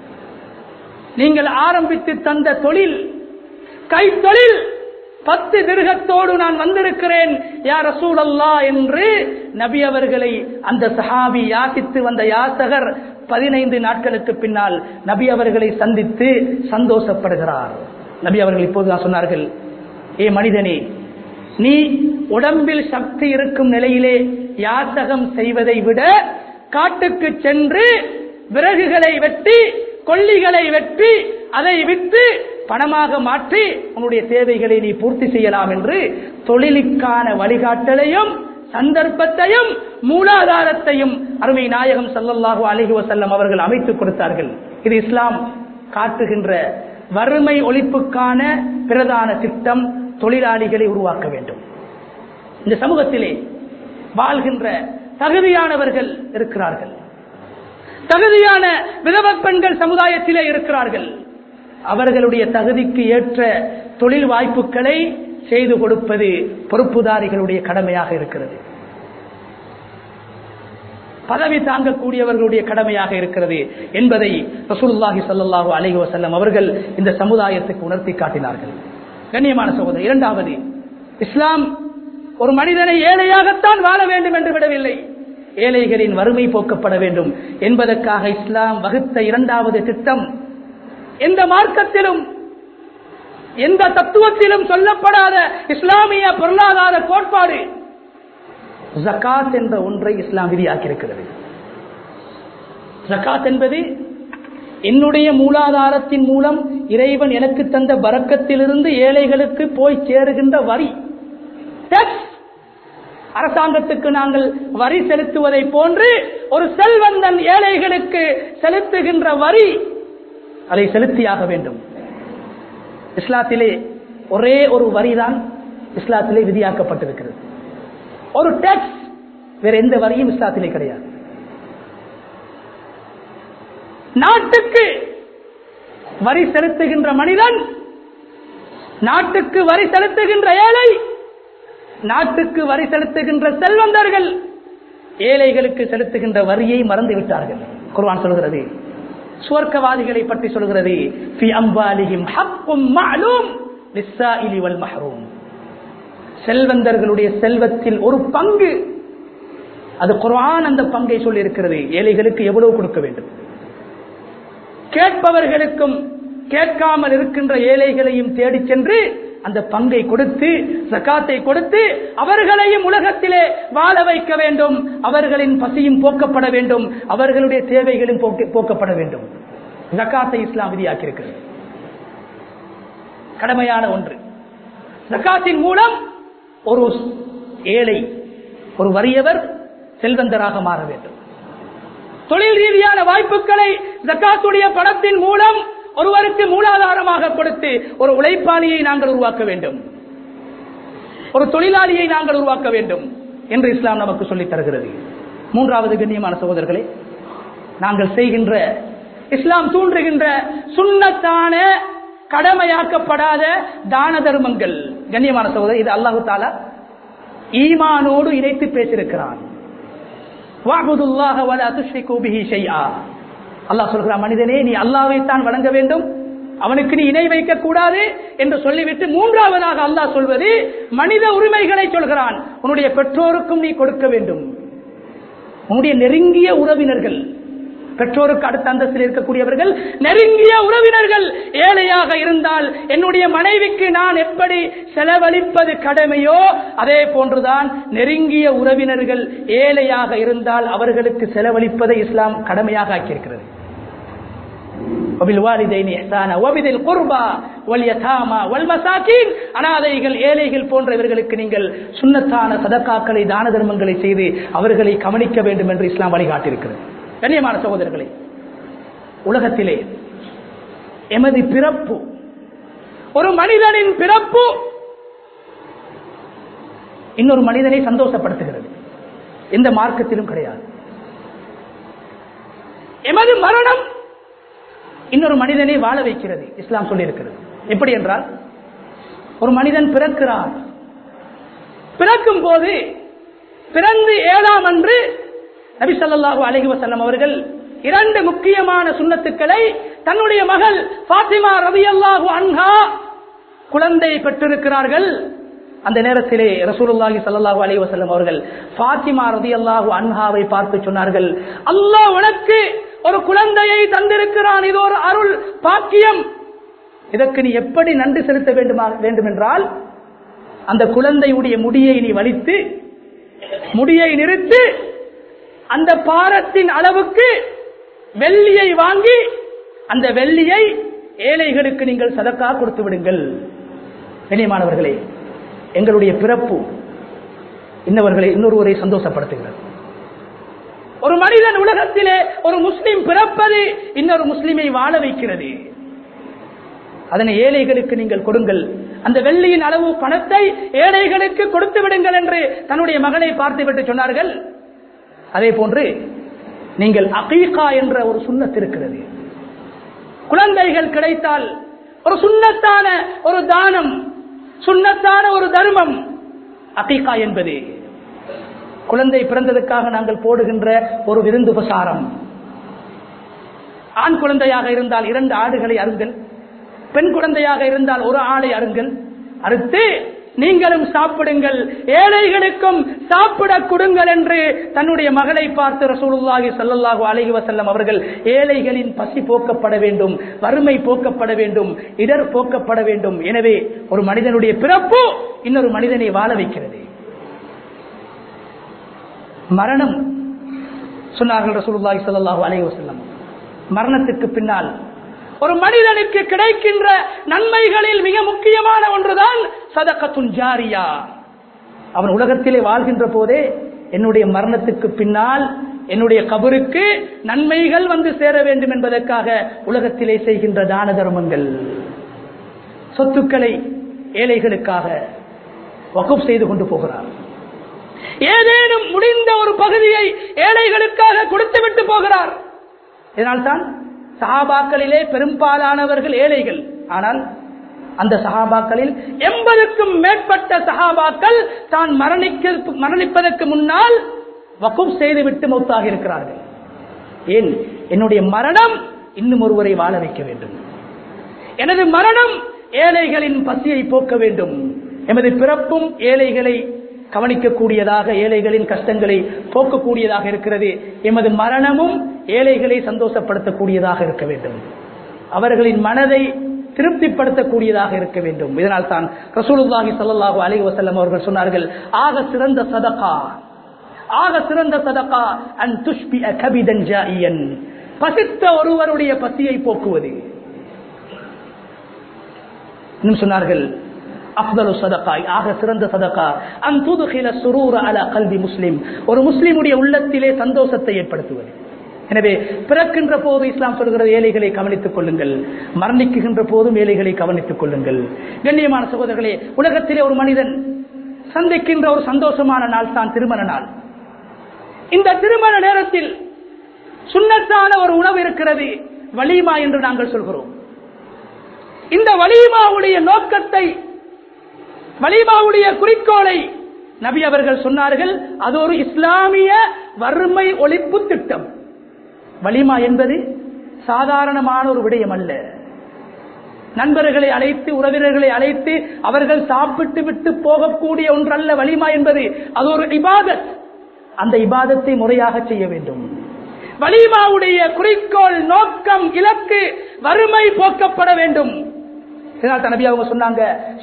Speaker 1: நீங்கள் ஆரம்பித்து தந்த தொழில் கைத்தொழில் பத்து திருகத்தோடு நான் வந்திருக்கிறேன் யார் ரசூலல்லா என்று நபி அவர்களை அந்த சஹாபி யாசித்து வந்த யாசகர் பதினைந்து நாட்களுக்கு பின்னால் நபி அவர்களை சந்தித்து சந்தோஷப்படுகிறார் நபி அவர்கள் இப்போதுதான் சொன்னார்கள் ஏ மனிதனே நீ உடம்பில் சக்தி இருக்கும் நிலையிலே யாசகம் செய்வதை விட காட்டுக்கு சென்று விறகுகளை வெட்டி கொல்லிகளை வெட்டி அதை விட்டு பணமாக மாற்றி உன்னுடைய தேவைகளை நீ பூர்த்தி செய்யலாம் என்று தொழிலுக்கான வழிகாட்டலையும் சந்தர்ப்பத்தையும் மூலாதாரத்தையும் அருமை நாயகம் சல்லல்லாஹு அலஹி வசல்லம் அவர்கள் அமைத்துக் கொடுத்தார்கள் இது இஸ்லாம் காட்டுகின்ற வறுமை ஒழிப்புக்கான பிரதான திட்டம் தொழிலாளிகளை உருவாக்க வேண்டும் இந்த சமூகத்திலே வாழ்கின்ற தகுதியானவர்கள் இருக்கிறார்கள் தகுதியான விதவ பெண்கள் சமுதாயத்திலே இருக்கிறார்கள் அவர்களுடைய தகுதிக்கு ஏற்ற தொழில் வாய்ப்புகளை செய்து கொடுப்பது பொறுப்புதாரிகளுடைய கடமையாக இருக்கிறது பதவி தாங்கக்கூடியவர்களுடைய கடமையாக இருக்கிறது என்பதை ரசூலுல்லாஹி ஸல்லல்லாஹு அலைஹி வஸல்லம் அவர்கள் இந்த சமுதாயத்துக்கு உணர்த்தி காட்டினார்கள் கண்ணியமான சகோதரர் இரண்டாவது இஸ்லாம் ஒரு மனிதனை ஏழையாகத்தான் வாழ வேண்டும் என்று விடவில்லை ஏழைகளின் வறுமை போக்கப்பட வேண்டும் என்பதற்காக இஸ்லாம் வகுத்த இரண்டாவது திட்டம் எந்த மார்க்கத்திலும் எந்த தத்துவத்திலும் சொல்லப்படாத இஸ்லாமிய பொருளாதார கோட்பாடு ஜக்காத் என்ற ஒன்றை இஸ்லாம் விதியாக்கியிருக்கிறது ஜக்காத் என்பது என்னுடைய மூலாதாரத்தின் மூலம் இறைவன் எனக்கு தந்த பறக்கத்திலிருந்து ஏழைகளுக்கு போய் சேருகின்ற வரி டேக்ஸ் அரசாங்கத்துக்கு நாங்கள் வரி செலுத்துவதை போன்று ஒரு செல்வந்தன் ஏழைகளுக்கு செலுத்துகின்ற வரி அதை செலுத்தியாக வேண்டும் இஸ்லாத்திலே ஒரே ஒரு வரிதான் இஸ்லாத்திலே விதியாக்கப்பட்டிருக்கிறது ஒரு டேக்ஸ் வேற எந்த வரியும் இஸ்லாத்திலே கிடையாது நாட்டுக்கு வரி செலுத்துகின்ற மனிதன் நாட்டுக்கு வரி செலுத்துகின்ற ஏழை நாட்டுக்கு வரி செலுத்துகின்ற செல்வந்தர்கள் ஏழைகளுக்கு செலுத்துகின்ற வரியை மறந்து விட்டார்கள் குர்ஆன் சொல்கிறது சுவர்க்கவாதிகளை பற்றி சொல்கிறது "ஃபி அம்வாலிஹிம் ஹக்கும் மஅலூம் லிஸ்ஸாயிலி வல் மஹ்ரூம்." செல்வந்தர்களுடைய செல்வத்தில் ஒரு பங்கு அது குர்ஆன் அந்த பங்கை சொல்லி இருக்கிறது ஏழைகளுக்கு எவ்வளவு கொடுக்க வேண்டும் கேட்பவர்களுக்கும் கேட்காமல் இருக்கின்ற ஏழைகளையும் தேடிச் சென்று அந்த பங்கை கொடுத்து ஜக்காத்தை கொடுத்து அவர்களையும் உலகத்திலே வாழ வைக்க வேண்டும் அவர்களின் பசியும் போக்கப்பட வேண்டும் அவர்களுடைய தேவைகளும் போக்க- போக்கப்பட வேண்டும் ஜக்காத்தை இஸ்லாம் விதியாக்கியிருக்கிறது கடமையான ஒன்று ஜக்காத்தின் மூலம் ஒரு ஏழை ஒரு வறியவர் செல்வந்தராக மாற வேண்டும் தொழில் ரீதியான வாய்ப்புகளை ஜக்காத்துடைய பணத்தின் மூலம் ஒருவருக்கு மூலாதாரமாக கொடுத்து ஒரு உழைப்பாளியை நாங்கள் உருவாக்க வேண்டும் ஒரு தொழிலாளியை நாங்கள் உருவாக்க வேண்டும் என்று இஸ்லாம் நமக்கு சொல்லித் தருகிறது மூன்றாவது கண்ணியமான சகோதரர்களே நாங்கள் செய்கின்ற இஸ்லாம் தூண்டுகின்ற சுண்ணத்தான கடமையாக்கப்படாத தான தர்மங்கள் கண்ணியமான சகோதரர் இது அல்லாஹு தாலா ஈமானோடு இணைத்து பேசியிருக்கிறான் வாகுதுல்லாஹ வலா துஷ்ரிகு பிஹி ஷைஆ அல்லாஹ் சொல்கிறான் மனிதனே நீ அல்லாஹ்வை தான் வணங்க வேண்டும் அவனுக்கு நீ இணை வைக்க கூடாது என்று சொல்லிவிட்டு மூன்றாவதாக அல்லாஹ் சொல்வது மனித உரிமைகளை சொல்கிறான் உன்னுடைய பெற்றோருக்கும் நீ கொடுக்க வேண்டும் உன்னுடைய நெருங்கிய உறவினர்கள் பெற்றோருக்கு அடுத்த அந்தஸ்தில் இருக்கக்கூடியவர்கள் நெருங்கிய உறவினர்கள் ஏழையாக இருந்தால் என்னுடைய மனைவிக்கு நான் எப்படி செலவழிப்பது கடமையோ அதே போன்றுதான் நெருங்கிய உறவினர்கள் ஏழையாக இருந்தால் அவர்களுக்கு செலவழிப்பதை இஸ்லாம் கடமையாக ஆக்கியிருக்கிறது وبالوالدين إحسانا وبذي القربى واليتامى والمساكين அனாதைகள் ஏழைகள் போன்றவர்களுக்கு நீங்கள் சுன்னத்தான சதக்காக்களை தான தர்மங்களை செய்து அவர்களை கவனிக்க வேண்டும் என்று இஸ்லாம் வழிகாட்டியிருக்கிறது கண்ணியமான சகோதரர்களே உலகத்திலே எமது பிறப்பு ஒரு மனிதனின் பிறப்பு இன்னொரு மனிதனை சந்தோஷப்படுத்துகிறது எந்த மார்க்கத்திலும் கிடையாது எமது மரணம் இன்னொரு மனிதனை வாழ வைக்கிறது இஸ்லாம் சொல்லியிருக்கிறது எப்படி என்றால் ஒரு மனிதன் பிறக்கிறார் பிறக்கும் போது பிறந்து ஏழாம் அன்று நபி ஸல்லல்லாஹு அலைஹி வஸல்லம் அவர்கள் இரண்டு முக்கியமான சுன்னத்துக்களை தன்னுடைய மகள் ஃபாத்திமா ரலியல்லாஹு அன்ஹா குழந்தை பெற்றிருக்கிறார்கள் அந்த நேரத்திலே ரசூலுல்லாஹி ஸல்லல்லாஹு அலைஹி வஸல்லம் அவர்கள் ஃபாத்திமா ரலியல்லாஹு அன்ஹாவை பார்த்து சொன்னார்கள் அல்லாஹ் உனக்கு ஒரு குழந்தையை தந்திருக்கிறான் இது ஒரு அருள் பாக்கியம் இதற்கு நீ எப்படி நன்றி செலுத்த வேண்டுமா வேண்டும் என்றால் அந்த குழந்தையுடைய முடியை நீ வலித்து முடியை நிறுத்து அந்த பாரத்தின் அளவுக்கு வெள்ளியை வாங்கி அந்த வெள்ளியை ஏழைகளுக்கு நீங்கள் சதக்கா கொடுத்து விடுங்கள் கண்ணியமானவர்களே எங்களுடைய பிறப்பு இன்னவர்களை இன்னொருவரை சந்தோஷப்படுத்துகிறது ஒரு மனிதன் உலகத்திலே ஒரு முஸ்லிம் பிறப்பது இன்னொரு முஸ்லிமை வாழ வைக்கிறது அதனை ஏழைகளுக்கு நீங்கள் கொடுங்கள் அந்த வெள்ளியின் அளவு பணத்தை ஏழைகளுக்கு கொடுத்து விடுங்கள் என்று தன்னுடைய மகனை பார்த்துவிட்டு சொன்னார்கள் அதே போன்று நீங்கள் அகீகா என்ற ஒரு சுண்ணத் இருக்கிறது குழந்தைகள் கிடைத்தால் ஒரு சுண்ணத்தான ஒரு தானம் சுண்ணத்தான ஒரு தர்மம் அகீகா என்பது குழந்தை பிறந்ததுக்காக நாங்கள் போடுகின்ற ஒரு விருந்து உபசாரம் ஆண் குழந்தையாக இருந்தால் இரண்டு ஆடுகளை அருங்கள் பெண் குழந்தையாக இருந்தால் ஒரு ஆடை அருங்கள் அறுத்து நீங்களும் சாப்பிடுங்கள் ஏழைகளுக்கும் சாப்பிட கொடுங்கள் என்று தன்னுடைய மகளை பார்த்து ரசூலுல்லாஹி ஸல்லல்லாஹு அலைஹி வஸல்லம் அவர்கள் ஏழைகளின் பசி போக்கப்பட வேண்டும் வறுமை போக்கப்பட வேண்டும் இடர் போக்கப்பட வேண்டும் எனவே ஒரு மனிதனுடைய பிறப்பு இன்னொரு மனிதனை வாழ வைக்கிறது மரணம் சொன்னார்கள் ரசூலுல்லாஹி ஸல்லல்லாஹு அலைஹி வஸல்லம் மரணத்துக்கு பின்னால் ஒரு மனிதனுக்கு கிடைக்கின்ற நன்மைகளில் மிக முக்கியமான ஒன்றுதான் சதக்கத்துன் ஜாரியா அவன் உலகத்திலே வாழ்கின்ற போதே என்னுடைய மரணத்துக்கு பின்னால் என்னுடைய கபருக்கு நன்மைகள் வந்து சேர வேண்டும் என்பதற்காக உலகத்திலே செய்கின்ற தான தர்மங்கள் சொத்துக்களை ஏழைகளுக்காக வகுப் செய்து கொண்டு போகிறார் ஏதேனும் முடிந்த ஒரு பகுதியை ஏழைகளுக்காக கொடுத்துவிட்டு போகிறார் இதனால்தான் சஹாபாக்களிலே பெரும்பாலானவர்கள் ஏழைகள் ஆனால் அந்த சஹாபாக்களில் எண்பதுக்கும் மேற்பட்ட சஹாபாக்கள் தான் மரணிக்க மரணிப்பதற்கு முன்னால் வக்கும் செய்து விட்டு மௌத்தாக இருக்கிறார்கள் ஏன் என்னுடைய மரணம் இன்னும் ஒருவரை வாழ வைக்க வேண்டும் எனது மரணம் ஏழைகளின் பசியை போக்க வேண்டும் எமது பிறப்பும் ஏழைகளை கவனிக்கக்கூடியதாக ஏழைகளின் கஷ்டங்களை போக்கக்கூடியதாக இருக்கிறது எமது மரணமும் ஏழைகளை சந்தோஷப்படுத்தக்கூடியதாக இருக்க வேண்டும் அவர்களின் மனதை திருப்திப்படுத்தக்கூடியதாக இருக்க வேண்டும் இதனால் தான் ரசூலுல்லாஹி ஸல்லல்லாஹு அலைஹி வஸல்லம் அவர்கள் சொன்னார்கள் ஆக சிறந்த சதகா ஆக சிறந்த சதகா அன் துஷ்பி கபிதன் ஜாயியன் பசித்த ஒருவருடைய பசியை போக்குவது இன்னும் சொன்னார்கள் அப்தலு சதகாய் ஆக சிறந்த சதகா அன் துதுகில சுரூர அல கல்வி முஸ்லிம் ஒரு முஸ்லிமுடைய உள்ளத்திலே சந்தோஷத்தை ஏற்படுத்துவது எனவே பிறக்கின்ற போது இஸ்லாம் சொல்கிறது ஏழைகளை கவனித்துக் கொள்ளுங்கள் மரணிக்குகின்ற போதும் ஏழைகளை கவனித்துக் கொள்ளுங்கள் கண்ணியமான சகோதரர்களே உலகத்திலே ஒரு மனிதன் சந்திக்கின்ற ஒரு சந்தோஷமான நாள் தான் திருமண நாள் இந்த திருமண நேரத்தில் சுண்ணத்தான ஒரு உணவு இருக்கிறது வலிமா என்று நாங்கள் சொல்கிறோம் இந்த வலிமாவுடைய நோக்கத்தை வலிமாவுடைய குறிக்கோளை நபி அவர்கள் சொன்னார்கள் அது ஒரு இஸ்லாமிய வறுமை ஒழிப்பு திட்டம் வலிமா என்பது சாதாரணமான ஒரு விடயம் அல்ல நண்பர்களை அழைத்து உறவினர்களை அழைத்து அவர்கள் சாப்பிட்டு விட்டு போகக்கூடிய ஒன்றல்ல வலிமா என்பது அது ஒரு இபாதத் அந்த இபாதத்தை முறையாக செய்ய வேண்டும் வலிமாவுடைய குறிக்கோள் நோக்கம் இலக்கு வறுமை போக்கப்பட வேண்டும் நபி அவங்க சொன்னாங்க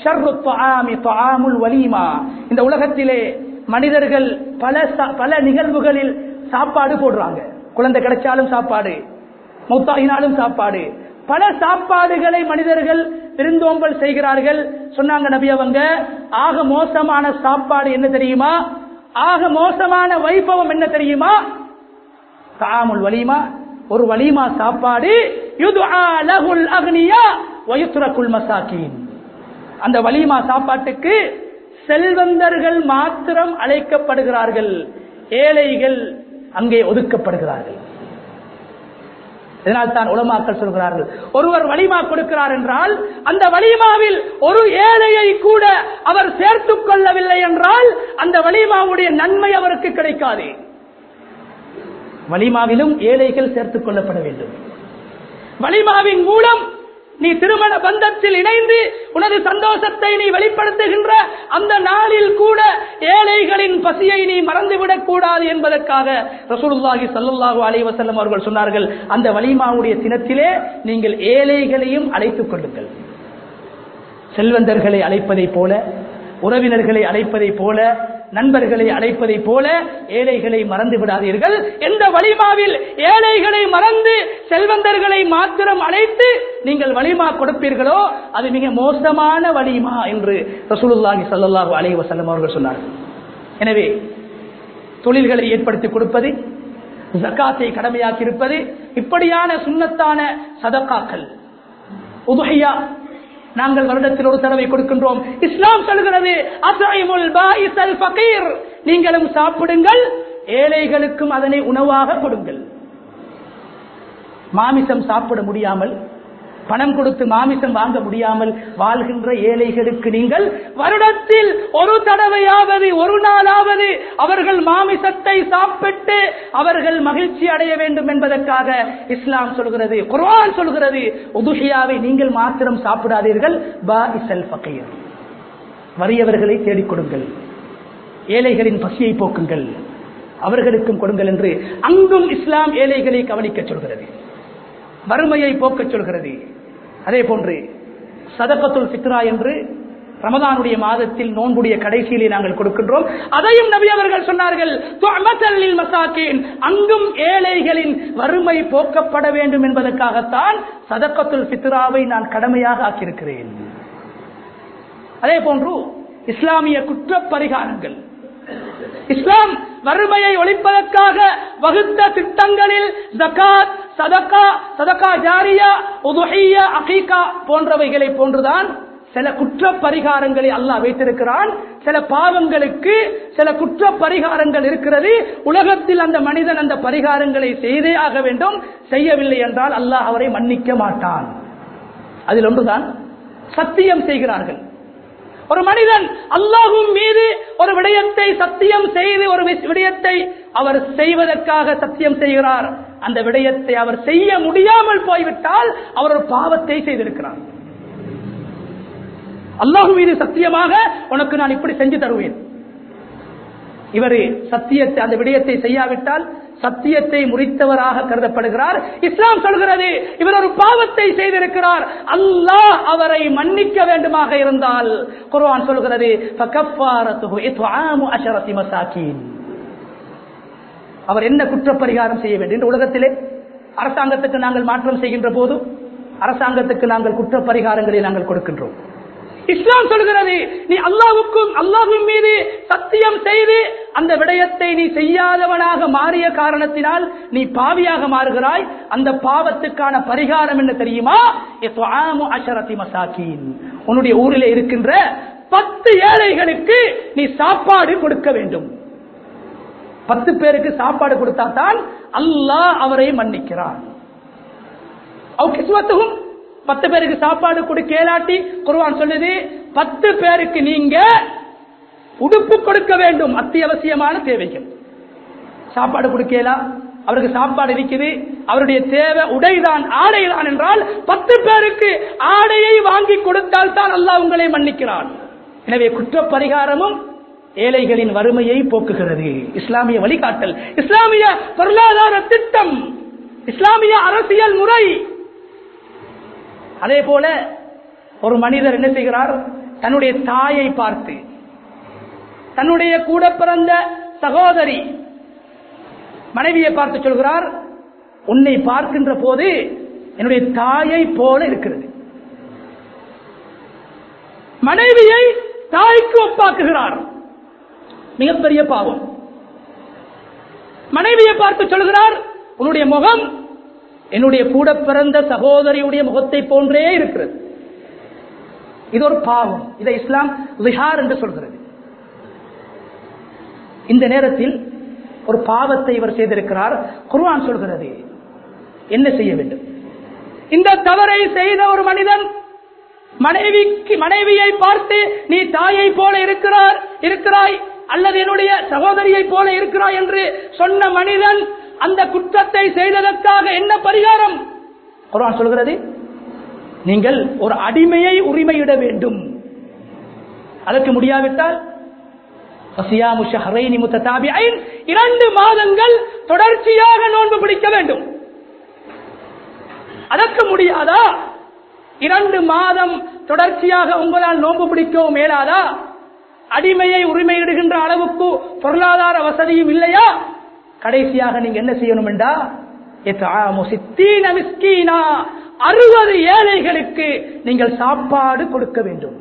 Speaker 1: வலிமா இந்த உலகத்திலே மனிதர்கள் பல பல நிகழ்வுகளில் சாப்பாடு போடுறாங்க குழந்தை கிடைச்சாலும் சாப்பாடு மௌத்தாகினாலும் சாப்பாடு பல சாப்பாடுகளை மனிதர்கள் விருந்தோம்பல் செய்கிறார்கள் சொன்னாங்க நபி அவங்க ஆக மோசமான சாப்பாடு என்ன தெரியுமா ஆக மோசமான வைபவம் என்ன தெரியுமா தாமுல் வலிமா ஒரு வலிமா சாப்பாடு மசாக்கின் அந்த வலிமா சாப்பாட்டுக்கு செல்வந்தர்கள் மாத்திரம் அழைக்கப்படுகிறார்கள் ஏழைகள் அங்கே ஒதுக்கப்படுகிறார்கள் இதனால் தான் உலமாக்கள் சொல்கிறார்கள் ஒருவர் வலிமா கொடுக்கிறார் என்றால் அந்த வலிமாவில் ஒரு ஏழையை கூட அவர் சேர்த்துக் கொள்ளவில்லை என்றால் அந்த வலிமாவுடைய நன்மை அவருக்கு கிடைக்காது வலிமாவிலும் ஏழைகள் சேர்த்துக் கொள்ளப்பட வேண்டும் வலிமாவின் மூலம் நீ திருமண பந்தத்தில் இணைந்து உனது சந்தோஷத்தை நீ வெளிப்படுத்துகின்ற அந்த நாளில் கூட ஏழைகளின் பசியை நீ மறந்துவிடக் கூடாது என்பதற்காக ரசூலுல்லாஹி சல்லுல்லாஹு அலைஹி வஸல்லம் அவர்கள் சொன்னார்கள் அந்த வலிமாவுடைய தினத்திலே நீங்கள் ஏழைகளையும் அழைத்துக் கொள்ளுங்கள் செல்வந்தர்களை அழைப்பதைப் போல உறவினர்களை அழைப்பதைப் போல நண்பர்களை அழைப்பதைப் போல ஏழைகளை மறந்து விடாதீர்கள் எந்த வலிமாவில் ஏழைகளை மறந்து செல்வந்தர்களை மாத்திரம் அழைத்து நீங்கள் வலிமா கொடுப்பீர்களோ அது மிக மோசமான வலிமா என்று ரசூலுல்லாஹி சல்லாஹூ அலைஹி வசல்லம் அவர்கள் சொன்னார்கள் எனவே தொழில்களை ஏற்படுத்தி கொடுப்பது ஜக்காத்தை கடமையாக்கி இருப்பது இப்படியான சுண்ணத்தான சதக்காக்கள் உதுஹையா நாங்கள் வருடத்தில் ஒரு தடவை கொடுக்கின்றோம் இஸ்லாம் சொல்கிறது அசைமுல் பாயிசல் ஃபகீர் நீங்களும் சாப்பிடுங்கள் ஏழைகளுக்கும் அதனை உணவாக கொடுங்கள் மாமிசம் சாப்பிட முடியாமல் பணம் கொடுத்து மாமிசம் வாங்க முடியாமல் வாழ்கின்ற ஏழைகளுக்கு நீங்கள் வருடத்தில் ஒரு தடவையாவது ஒரு நாளாவது அவர்கள் மாமிசத்தை சாப்பிட்டு அவர்கள் மகிழ்ச்சி அடைய வேண்டும் என்பதற்காக இஸ்லாம் சொல்கிறது குர்ஆன் சொல்கிறது உதுஷியாவை நீங்கள் மாத்திரம் சாப்பிடாதீர்கள் பா இசல் ஃபகீர் வறியவர்களை தேடிக் கொடுங்கள் ஏழைகளின் பசியை போக்குங்கள் அவர்களுக்கும் கொடுங்கள் என்று அங்கும் இஸ்லாம் ஏழைகளை கவனிக்க சொல்கிறது வறுமையை போக்கச் சொல்கிறது அதே போன்று சதகத்துல் பித்ரா என்று ரமதானுடைய மாதத்தில் நோன்புடைய கடைசியிலே நாங்கள் கொடுக்கின்றோம் அதையும் நபி அவர்கள் சொன்னார்கள் மசாக்கின் அங்கும் ஏழைகளின் வறுமை போக்கப்பட வேண்டும் என்பதற்காகத்தான் சதக்கத்துல் பித்ராவை நான் கடமையாக ஆக்கியிருக்கிறேன் அதே போன்று இஸ்லாமிய குற்ற பரிகாரங்கள் இஸ்லாம் வறுமையை ஒழிப்பதற்காக வகுத்த திட்டங்களில் ஜகாத் சதக்கா சதக்கா ஜாரியா உதுஹியா அகீகா போன்றவைகளை போன்றுதான் சில குற்ற பரிகாரங்களை அல்லாஹ் வைத்திருக்கிறான் சில பாவங்களுக்கு சில குற்ற பரிகாரங்கள் இருக்கிறது உலகத்தில் அந்த மனிதன் அந்த பரிகாரங்களை செய்தே ஆக வேண்டும் செய்யவில்லை என்றால் அல்லாஹ் அவரை மன்னிக்க மாட்டான் அதில் ஒன்றுதான் சத்தியம் செய்கிறார்கள் ஒரு மனிதன் அல்லாஹும் மீது ஒரு விடயத்தை சத்தியம் செய்து ஒரு விஷ- விடயத்தை அவர் செய்வதற்காக சத்தியம் செய்கிறார் அந்த விடயத்தை அவர் செய்ய முடியாமல் போய்விட்டால் அவர் ஒரு பாவத்தை செய்திருக்கிறார் அல்லாஹு மீது சத்தியமாக உனக்கு நான் இப்படி செஞ்சு தருவேன் இவர் சத்தியத்தை அந்த விடயத்தை செய்யாவிட்டால் சத்தியத்தை முறித்தவராக கருதப்படுகிறார் இஸ்லாம் சொல்கிறது இவர் ஒரு பாவத்தை செய்திருக்கிறார் அல்லாஹ் அவரை மன்னிக்க வேண்டுமாக இருந்தால் குர்ஆன் சொல்கிறது فَكَفَّارَتُهُ إِطْعَامُ عَشَرَةِ مَسَاكِينَ அவர் என்ன குற்றப்பரிகாரம் செய்ய வேண்டும் இந்த உலகத்திலே அரசாங்கத்துக்கு நாங்கள் மாற்றம் செய்கின்ற போது அரசாங்கத்துக்கு நாங்கள் குற்றப்பரிகாரங்களை நாங்கள் கொடுக்கின்றோம் இஸ்லாம் சொல்கிறது நீ அல்லாவுக்கும் அல்லாஹ்வின் மீது சத்தியம் செய்து அந்த விடயத்தை நீ செய்யாதவனாக மாறிய காரணத்தினால் நீ பாவியாக மாறுகிறாய் அந்த பாவத்துக்கான பரிகாரம் என்ன தெரியுமா இத்ஆமு அஷரத்தி மசாக்கீன் உன்னுடைய ஊரிலே இருக்கின்ற பத்து ஏழைகளுக்கு நீ சாப்பாடு கொடுக்க வேண்டும் பத்து பேருக்கு சாப்பாடு கொடுத்தா தான் அல்லாஹ் அவரை மன்னிக்கிறான் அவ் கிஸ்வத்துகும் பத்து பேருக்கு சாப்பாடு கொடுக்க இயலாட்டி குர்ஆன் சொல்லுது பத்து பேருக்கு நீங்க உடுப்பு கொடுக்க வேண்டும் அத்தியாவசியமான தேவைகள் சாப்பாடு கொடுக்கலாம் அவருக்கு சாப்பாடு இருக்குது அவருடைய தேவை உடைதான் ஆடைதான் என்றால் பத்து பேருக்கு ஆடையை வாங்கி கொடுத்தால் தான் அல்லாஹ் உங்களை மன்னிக்கிறான் எனவே குற்ற பரிகாரமும் ஏழைகளின் வறுமையை போக்குகிறது இஸ்லாமிய வழிகாட்டல் இஸ்லாமிய பொருளாதார திட்டம் இஸ்லாமிய அரசியல் முறை அதே போல ஒரு மனிதர் என்ன செய்கிறார் தன்னுடைய தாயை பார்த்து தன்னுடைய கூட பிறந்த சகோதரி மனைவியை பார்த்து சொல்கிறார் உன்னை பார்க்கின்ற போது என்னுடைய தாயை போல இருக்கிறது மனைவியை தாய்க்கு ஒப்பாக்குகிறார் மிகப்பெரிய பாவம் மனைவியை பார்த்து சொல்கிறார் உன்னுடைய முகம் என்னுடைய கூட பிறந்த சகோதரியுடைய முகத்தை போன்றே இருக்கிறது இது ஒரு பாவம் இதை இஸ்லாம் விஹார் என்று சொல்கிறது இந்த நேரத்தில் ஒரு பாவத்தை இவர் செய்திருக்கிறார் குர்ஆன் சொல்கிறது என்ன செய்ய வேண்டும் இந்த தவறை செய்த ஒரு மனிதன் மனைவிக்கு மனைவியை பார்த்து நீ தாயை போல இருக்கிறார் இருக்கிறாய் அல்லது என்னுடைய சகோதரியை போல இருக்கிறாய் என்று சொன்ன மனிதன் அந்த குற்றத்தை செய்ததற்காக என்ன பரிகாரம் குர்ஆன் சொல்கிறது நீங்கள் ஒரு அடிமையை உரிமையிட வேண்டும் அதற்கு முடியாவிட்டால் ஃபசியாமு ஷஹ்ரைனி முத்ததாபிஐன் இரண்டு மாதங்கள் தொடர்ச்சியாக நோன்பு பிடிக்க வேண்டும் அதற்கு முடியாதா இரண்டு மாதம் தொடர்ச்சியாக உங்களால் நோன்பு பிடிக்கவும் மேலாதா அடிமையை உரிமையிடுகின்ற அளவுக்கு பொருளாதார வசதியும் இல்லையா கடைசியாக நீங்க என்ன செய்யணும் என்றா அறுபது ஏழைகளுக்கு நீங்கள் சாப்பாடு கொடுக்க வேண்டும்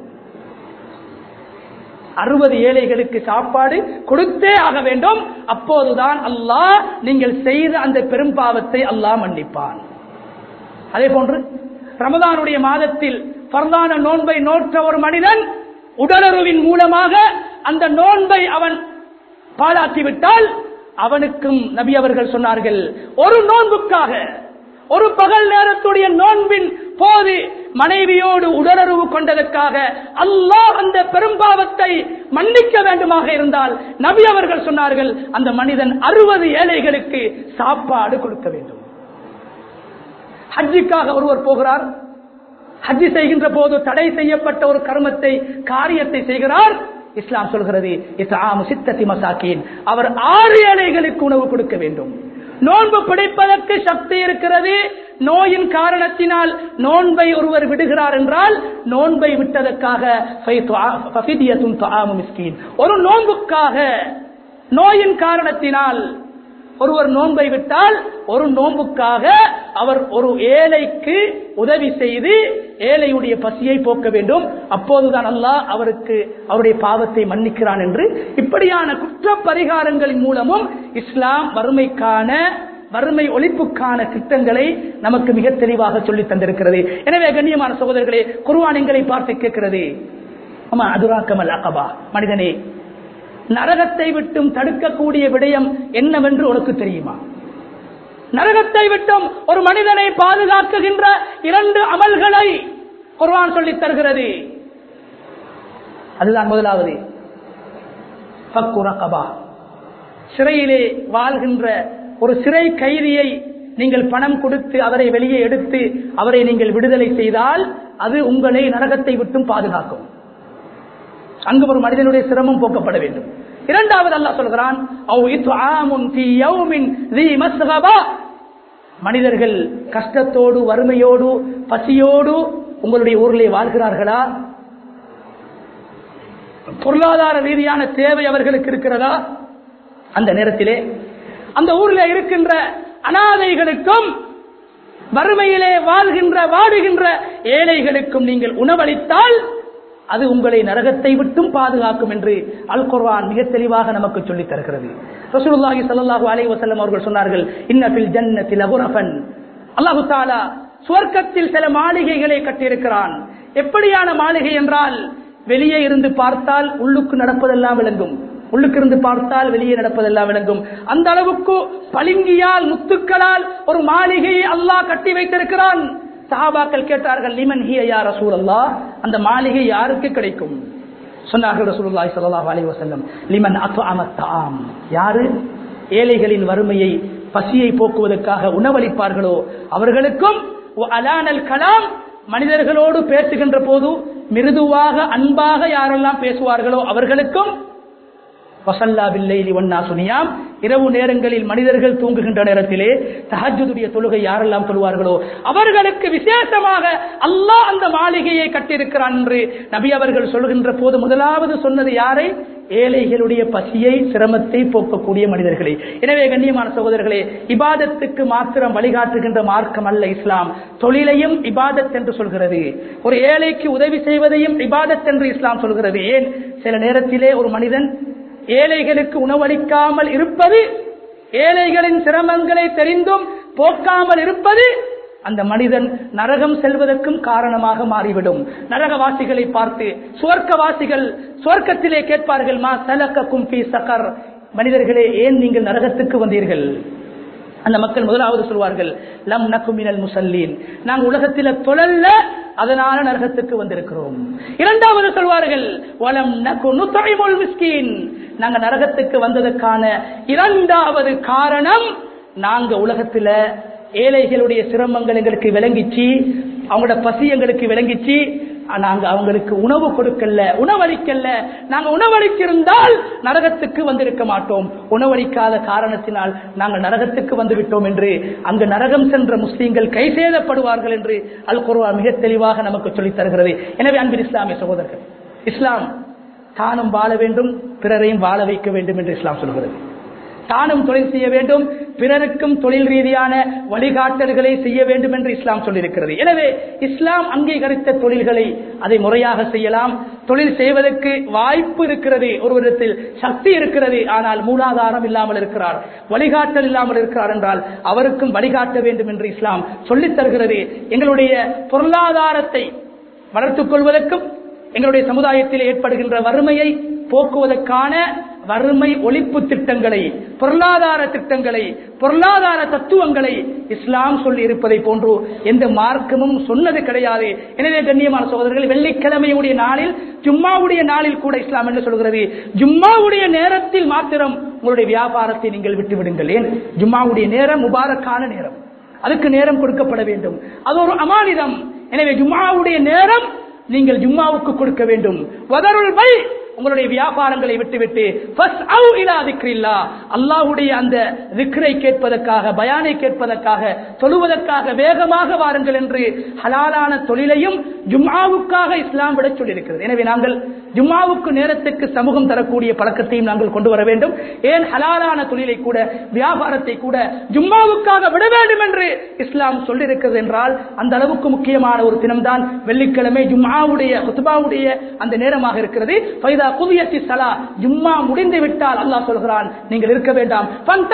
Speaker 1: அறுபது ஏழைகளுக்கு சாப்பாடு கொடுத்தே ஆக வேண்டும் அப்போதுதான் அல்லாஹ் நீங்கள் செய்த அந்த பெரும் பாவத்தை அல்லாஹ் மன்னிப்பான் அதே போன்று ரமதானுடைய மாதத்தில் பரதான நோன்பை நோற்ற ஒரு மனிதன் உடலுறவின் மூலமாக அந்த நோன்பை அவன் பாழாக்கிவிட்டால் அவனுக்கும் நபி அவர்கள் சொன்னார்கள் ஒரு நோன்புக்காக ஒரு பகல் நேரத்துடைய நோன்பின் போது மனைவியோடு உடலுறவு கொண்டதற்காக அல்லாஹ் அந்த பெரும்பாவத்தை மன்னிக்க வேண்டுமாக இருந்தால் நபி அவர்கள் சொன்னார்கள் அந்த மனிதன் அறுபது ஏழைகளுக்கு சாப்பாடு கொடுக்க வேண்டும் ஹஜ்ஜிக்காக ஒருவர் போகிறார் ஹஜ்ஜி செய்கின்ற போது தடை செய்யப்பட்ட ஒரு கர்மத்தை காரியத்தை செய்கிறார் இஸ்லாம் சொல்கிறது இஸ்லாமு சித்தத்தி மசாக்கின் அவர் ஆறு ஏழைகளுக்கு உணவு கொடுக்க வேண்டும் நோன்பு பிடிப்பதற்கு சக்தி இருக்கிறது நோயின் காரணத்தினால் நோன்பை ஒருவர் விடுகிறார் என்றால் நோன்பை விட்டதற்காக ஒரு நோன்புக்காக நோயின் காரணத்தினால் ஒருவர் நோன்பை விட்டால் ஒரு நோன்புக்காக அவர் ஒரு ஏழைக்கு உதவி செய்து ஏழையுடைய பசியை போக்க வேண்டும் அப்போதுதான் அல்லாஹ் அவருக்கு அவருடைய பாவத்தை மன்னிக்கிறான் என்று இப்படியான குற்ற பரிகாரங்களின் மூலமும் இஸ்லாம் வறுமைக்கான வறுமை ஒழிப்புக்கான திட்டங்களை நமக்கு மிக தெளிவாக சொல்லி தந்திருக்கிறது எனவே கண்ணியமான சகோதரர்களே குருவான் எங்களை பார்த்து கேட்கிறது ஆமா அதுராக்கமல் அகபா மனிதனே நரகத்தை விட்டும் தடுக்கக்கூடிய விடயம் என்னவென்று உனக்கு தெரியுமா நரகத்தை விட்டும் ஒரு மனிதனை பாதுகாக்குகின்ற இரண்டு அமல்களை குர்வான் சொல்லித் தருகிறது அதுதான் முதலாவது ஃபக்கு ரகபா. சிறையிலே வாழ்கின்ற ஒரு சிறை கைதியை நீங்கள் பணம் கொடுத்து அவரை வெளியே எடுத்து அவரை நீங்கள் விடுதலை செய்தால் அது உங்களை நரகத்தை விட்டும் பாதுகாக்கும் அங்கு ஒரு மனிதனுடைய சிரமம் போக்கப்பட வேண்டும் இரண்டாவது அல்லாஹ் சொல்கிறான் "அவ் இத்ஆமுன் ஃபீ யௌமின் ذீ மஸ்கபா." மனிதர்கள் கஷ்டத்தோடு வறுமையோடு பசியோடு உங்களுடைய ஊரிலே வாழ்கிறார்களா பொருளாதார ரீதியான தேவை அவர்களுக்கு இருக்கிறதா அந்த நேரத்திலே அந்த ஊரில் இருக்கின்ற அனாதைகளுக்கும் வறுமையிலே வாழ்கின்ற வாடுகின்ற ஏழைகளுக்கும் நீங்கள் உணவளித்தால் அது உங்களை நரகத்தை விட்டும் பாதுகாக்கும் என்று அல் குர்ஆன் மிக தெளிவாக நமக்கு சொல்லித் தருகிறது ரசூலுல்லாஹி ஸல்லல்லாஹு அலைஹி வஸல்லம் அவர்கள் சொன்னார்கள் இன்ன ஃபில் ஜன்னதி லகுரஃபன் அல்லாஹு தஆலா சுவர்க்கத்தில் சில மாளிகைகளை கட்டியிருக்கிறான் எப்படியான மாளிகை என்றால் வெளியே இருந்து பார்த்தால் உள்ளுக்கு நடப்பதெல்லாம் விளங்கும் உள்ளுக்கு இருந்து பார்த்தால் வெளியே நடப்பதெல்லாம் விளங்கும் அந்த அளவுக்கு பளிங்கியால் முத்துக்களால் ஒரு மாளிகையை அல்லாஹ் கட்டி வைத்திருக்கிறான் சஹாபாக்கள் கேட்டார்கள் லிமன் ஹிய யா ரசூலல்லாஹ் அந்த மாளிகை யாருக்கு கிடைக்கும் சொன்னார்கள் ரசூலுல்லாஹி ஸல்லல்லாஹு அலைஹி வஸல்லம் லிமன் அத்அம தஆம் யாரு ஏழைகளின் வறுமையை பசியை போக்குவதற்காக உணவளிப்பார்களோ அவர்களுக்கும் வ அலானல் கலாம் மனிதர்களோடு பேசுகின்ற போது மிருதுவாக அன்பாக யாரெல்லாம் பேசுவார்களோ அவர்களுக்கும் வசல்லா பில்லைலி வண்ணா சுனியாம் இரவு நேரங்களில் மனிதர்கள் தூங்குகின்ற நேரத்திலே தஹஜுடைய தொழுகை யாரெல்லாம் சொல்வார்களோ அவர்களுக்கு விசேஷமாக அல்லாஹ் அந்த மாளிகையை கட்டியிருக்கிறான் என்று நபி அவர்கள் சொல்கின்ற போது முதலாவது சொன்னது யாரை ஏழைகளுடைய பசியை சிரமத்தை போக்கக்கூடிய மனிதர்களே எனவே கண்ணியமான சகோதரர்களே இபாதத்துக்கு மாத்திரம் வழிகாட்டுகின்ற மார்க்கம் அல்ல இஸ்லாம் தொழிலையும் இபாதத் என்று சொல்கிறது ஒரு ஏழைக்கு உதவி செய்வதையும் இபாதத் என்று இஸ்லாம் சொல்கிறது ஏன் சில நேரத்திலே ஒரு மனிதன் ஏழைகளுக்கு உணவளிக்காமல் இருப்பது ஏழைகளின் சிரமங்களை தெரிந்தும் போக்காமல் இருப்பது அந்த மனிதன் நரகம் செல்வதற்கும் காரணமாக மாறிவிடும் நரகவாசிகளை பார்த்து சுவர்க்கவாசிகள் சுவர்க்கத்திலே கேட்பார்கள் மா சலக்க கும்பி சக்கர் மனிதர்களே ஏன் நீங்கள் நரகத்துக்கு வந்தீர்கள் அந்த மக்கள் முதலாவது சொல்வார்கள் லம் நக்குமினல் முசல்லீன் நாங்கள் உலகத்தில தொழல்ல அதனால நரகத்துக்கு வந்திருக்கிறோம் இரண்டாவது சொல்வார்கள் வலம் நக்கு நுத்தைமுல் மிஸ்கீன் நாங்க நரகத்துக்கு வந்ததற்கான இரண்டாவது காரணம் நாங்க உலகத்துல ஏழைகளுடைய சிரமங்கள் எங்களுக்கு விளங்கிச்சு அவங்களோட பசி எங்களுக்கு விளங்கிச்சு நாங்க அவங்களுக்கு உணவு கொடுக்கல உணவளிக்கல நாங்க உணவளித்திருந்தால் நரகத்துக்கு வந்திருக்க மாட்டோம் உணவளிக்காத காரணத்தினால் நாங்கள் நரகத்துக்கு வந்து விட்டோம் என்று அங்கு நரகம் சென்ற முஸ்லீம்கள் கை சேதப்படுவார்கள் என்று அல் குர்வா மிக தெளிவாக நமக்கு சொல்லித் தருகிறது எனவே அன்பின் இஸ்லாமிய சகோதரர்கள் இஸ்லாம் தானும் வாழ வேண்டும் பிறரையும் வாழ வைக்க வேண்டும் என்று இஸ்லாம் சொல்கிறது தானும் தொழில் செய்ய வேண்டும் பிறருக்கும் தொழில் ரீதியான வழிகாட்டல்களை செய்ய வேண்டும் என்று இஸ்லாம் சொல்லியிருக்கிறது எனவே இஸ்லாம் அங்கீகரித்த தொழில்களை அதை முறையாக செய்யலாம் தொழில் செய்வதற்கு வாய்ப்பு இருக்கிறது ஒருவரிடத்தில் சக்தி இருக்கிறது ஆனால் மூலாதாரம் இல்லாமல் இருக்கிறார் வழிகாட்டல் இல்லாமல் இருக்கிறார் என்றால் அவருக்கும் வழிகாட்ட வேண்டும் என்று இஸ்லாம் சொல்லித் தருகிறது எங்களுடைய பொருளாதாரத்தை வளர்த்துக் கொள்வதற்கும் எங்களுடைய சமுதாயத்தில் ஏற்படுகின்ற வறுமையை போக்குவதற்கான வறுமை ஒழிப்பு திட்டங்களை பொருளாதார திட்டங்களை பொருளாதார தத்துவங்களை இஸ்லாம் சொல்லி இருப்பதை போன்று எந்த மார்க்கமும் சொன்னது கிடையாது எனவே கண்ணியமான சகோதரர்கள் வெள்ளிக்கிழமையுடைய நாளில் ஜும்மாவுடைய நாளில் கூட இஸ்லாம் என்ன சொல்கிறது ஜும்மாவுடைய நேரத்தில் மாத்திரம் உங்களுடைய வியாபாரத்தை நீங்கள் விட்டு விடுங்கள் ஏன் ஜும்மாவுடைய நேரம் முபாரக்கான நேரம் அதுக்கு நேரம் கொடுக்கப்பட வேண்டும் அது ஒரு அமானிதம் எனவே ஜும்மாவுடைய நேரம் நீங்கள் ஜும்மாவுக்கு கொடுக்க வேண்டும் வதருள் பை உங்களுடைய வியாபாரங்களை விட்டுவிட்டு அல்லாஹுடைய அந்த விக்ரை கேட்பதற்காக பயானை கேட்பதற்காக தொழுவதற்காக வேகமாக வாருங்கள் என்று ஹலாலான தொழிலையும் ஜும்மாவுக்காக இஸ்லாம் விட சொல்லியிருக்கிறது எனவே நாங்கள் ஜும்மாவுக்கு நேரத்துக்கு சமூகம் தரக்கூடிய பழக்கத்தையும் நாங்கள் கொண்டு வர வேண்டும் ஏன் ஹலாலான தொழிலை கூட வியாபாரத்தை கூட ஜும்மாவுக்காக விட வேண்டும் என்று இஸ்லாம் சொல்லியிருக்கிறது என்றால் அந்த அளவுக்கு முக்கியமான ஒரு தினம்தான் வெள்ளிக்கிழமை ஜும்மாவுடைய குத்துபாவுடைய அந்த நேரமாக இருக்கிறது ஃபைதா குதியத்தி சலா ஜும்மா முடிந்து விட்டால் அல்லாஹ் சொல்கிறான் நீங்கள் இருக்க வேண்டாம்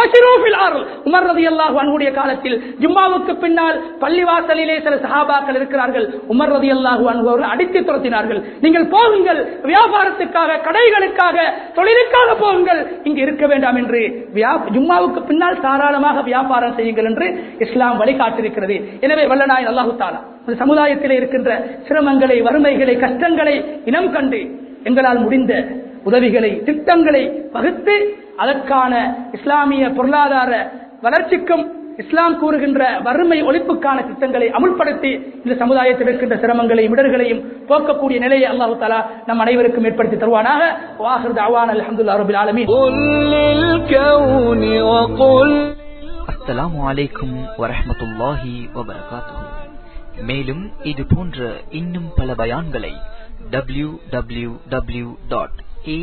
Speaker 1: உமர் ரதி அல்லாஹ் அன்னுடைய காலத்தில் ஜும்மாவுக்கு பின்னால் பள்ளிவாசலிலே சில சஹாபாக்கள் இருக்கிறார்கள் உமர் ரதி அல்லாஹு அன்பவர்கள் அடித்து துரத்தினார்கள் நீங்கள் போகுங்கள் வியாபாரத்துக்காக கடைகளுக்காக தொழிலுக்காக போகுங்கள் இங்கு இருக்க வேண்டாம் என்று ஜும்மாவுக்கு பின்னால் தாராளமாக வியாபாரம் செய்யுங்கள் என்று இஸ்லாம் வழிகாட்டிருக்கிறது எனவே வல்லநாய் அல்லாஹு தாலா சமுதாயத்தில் இருக்கின்ற சிரமங்களை வறுமைகளை கஷ்டங்களை இனம் கண்டு எங்களால் முடிந்த உதவிகளை திட்டங்களை வகுத்து அதற்கான இஸ்லாமிய பொருளாதார வளர்ச்சிக்கும் இஸ்லாம் கூறுகின்ற வறுமை ஒழிப்புக்கான திட்டங்களை அமுல்படுத்தி இந்த சமுதாயத்தில் இருக்கின்ற சிரமங்களை இடர்களையும் போக்கக்கூடிய நிலையை அல்லாஹு தாலா நம் அனைவருக்கும் ஏற்படுத்தி தருவானாக வாஹர் அவான் அலமதுல்லா ரபுல் ஆலமீன்
Speaker 2: قل للكون وقل
Speaker 3: அஸ்ஸலாமு அலைக்கும் வரஹ்மத்துல்லாஹி வபரகாத்துஹு மேலும் இது போன்ற இன்னும் பல பயான்களை டபிள்யூ டபிள்யூ டபிள்யூ டாட்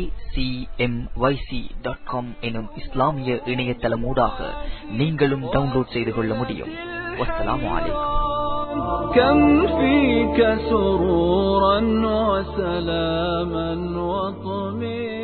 Speaker 3: எனும் இஸ்லாமிய இணையதளமூடாக நீங்களும் டவுன்லோட் செய்து கொள்ள முடியும் வஸ்ஸலாமு அலைக்கும்
Speaker 2: كم فيك سرورا وسلاما وطمئنا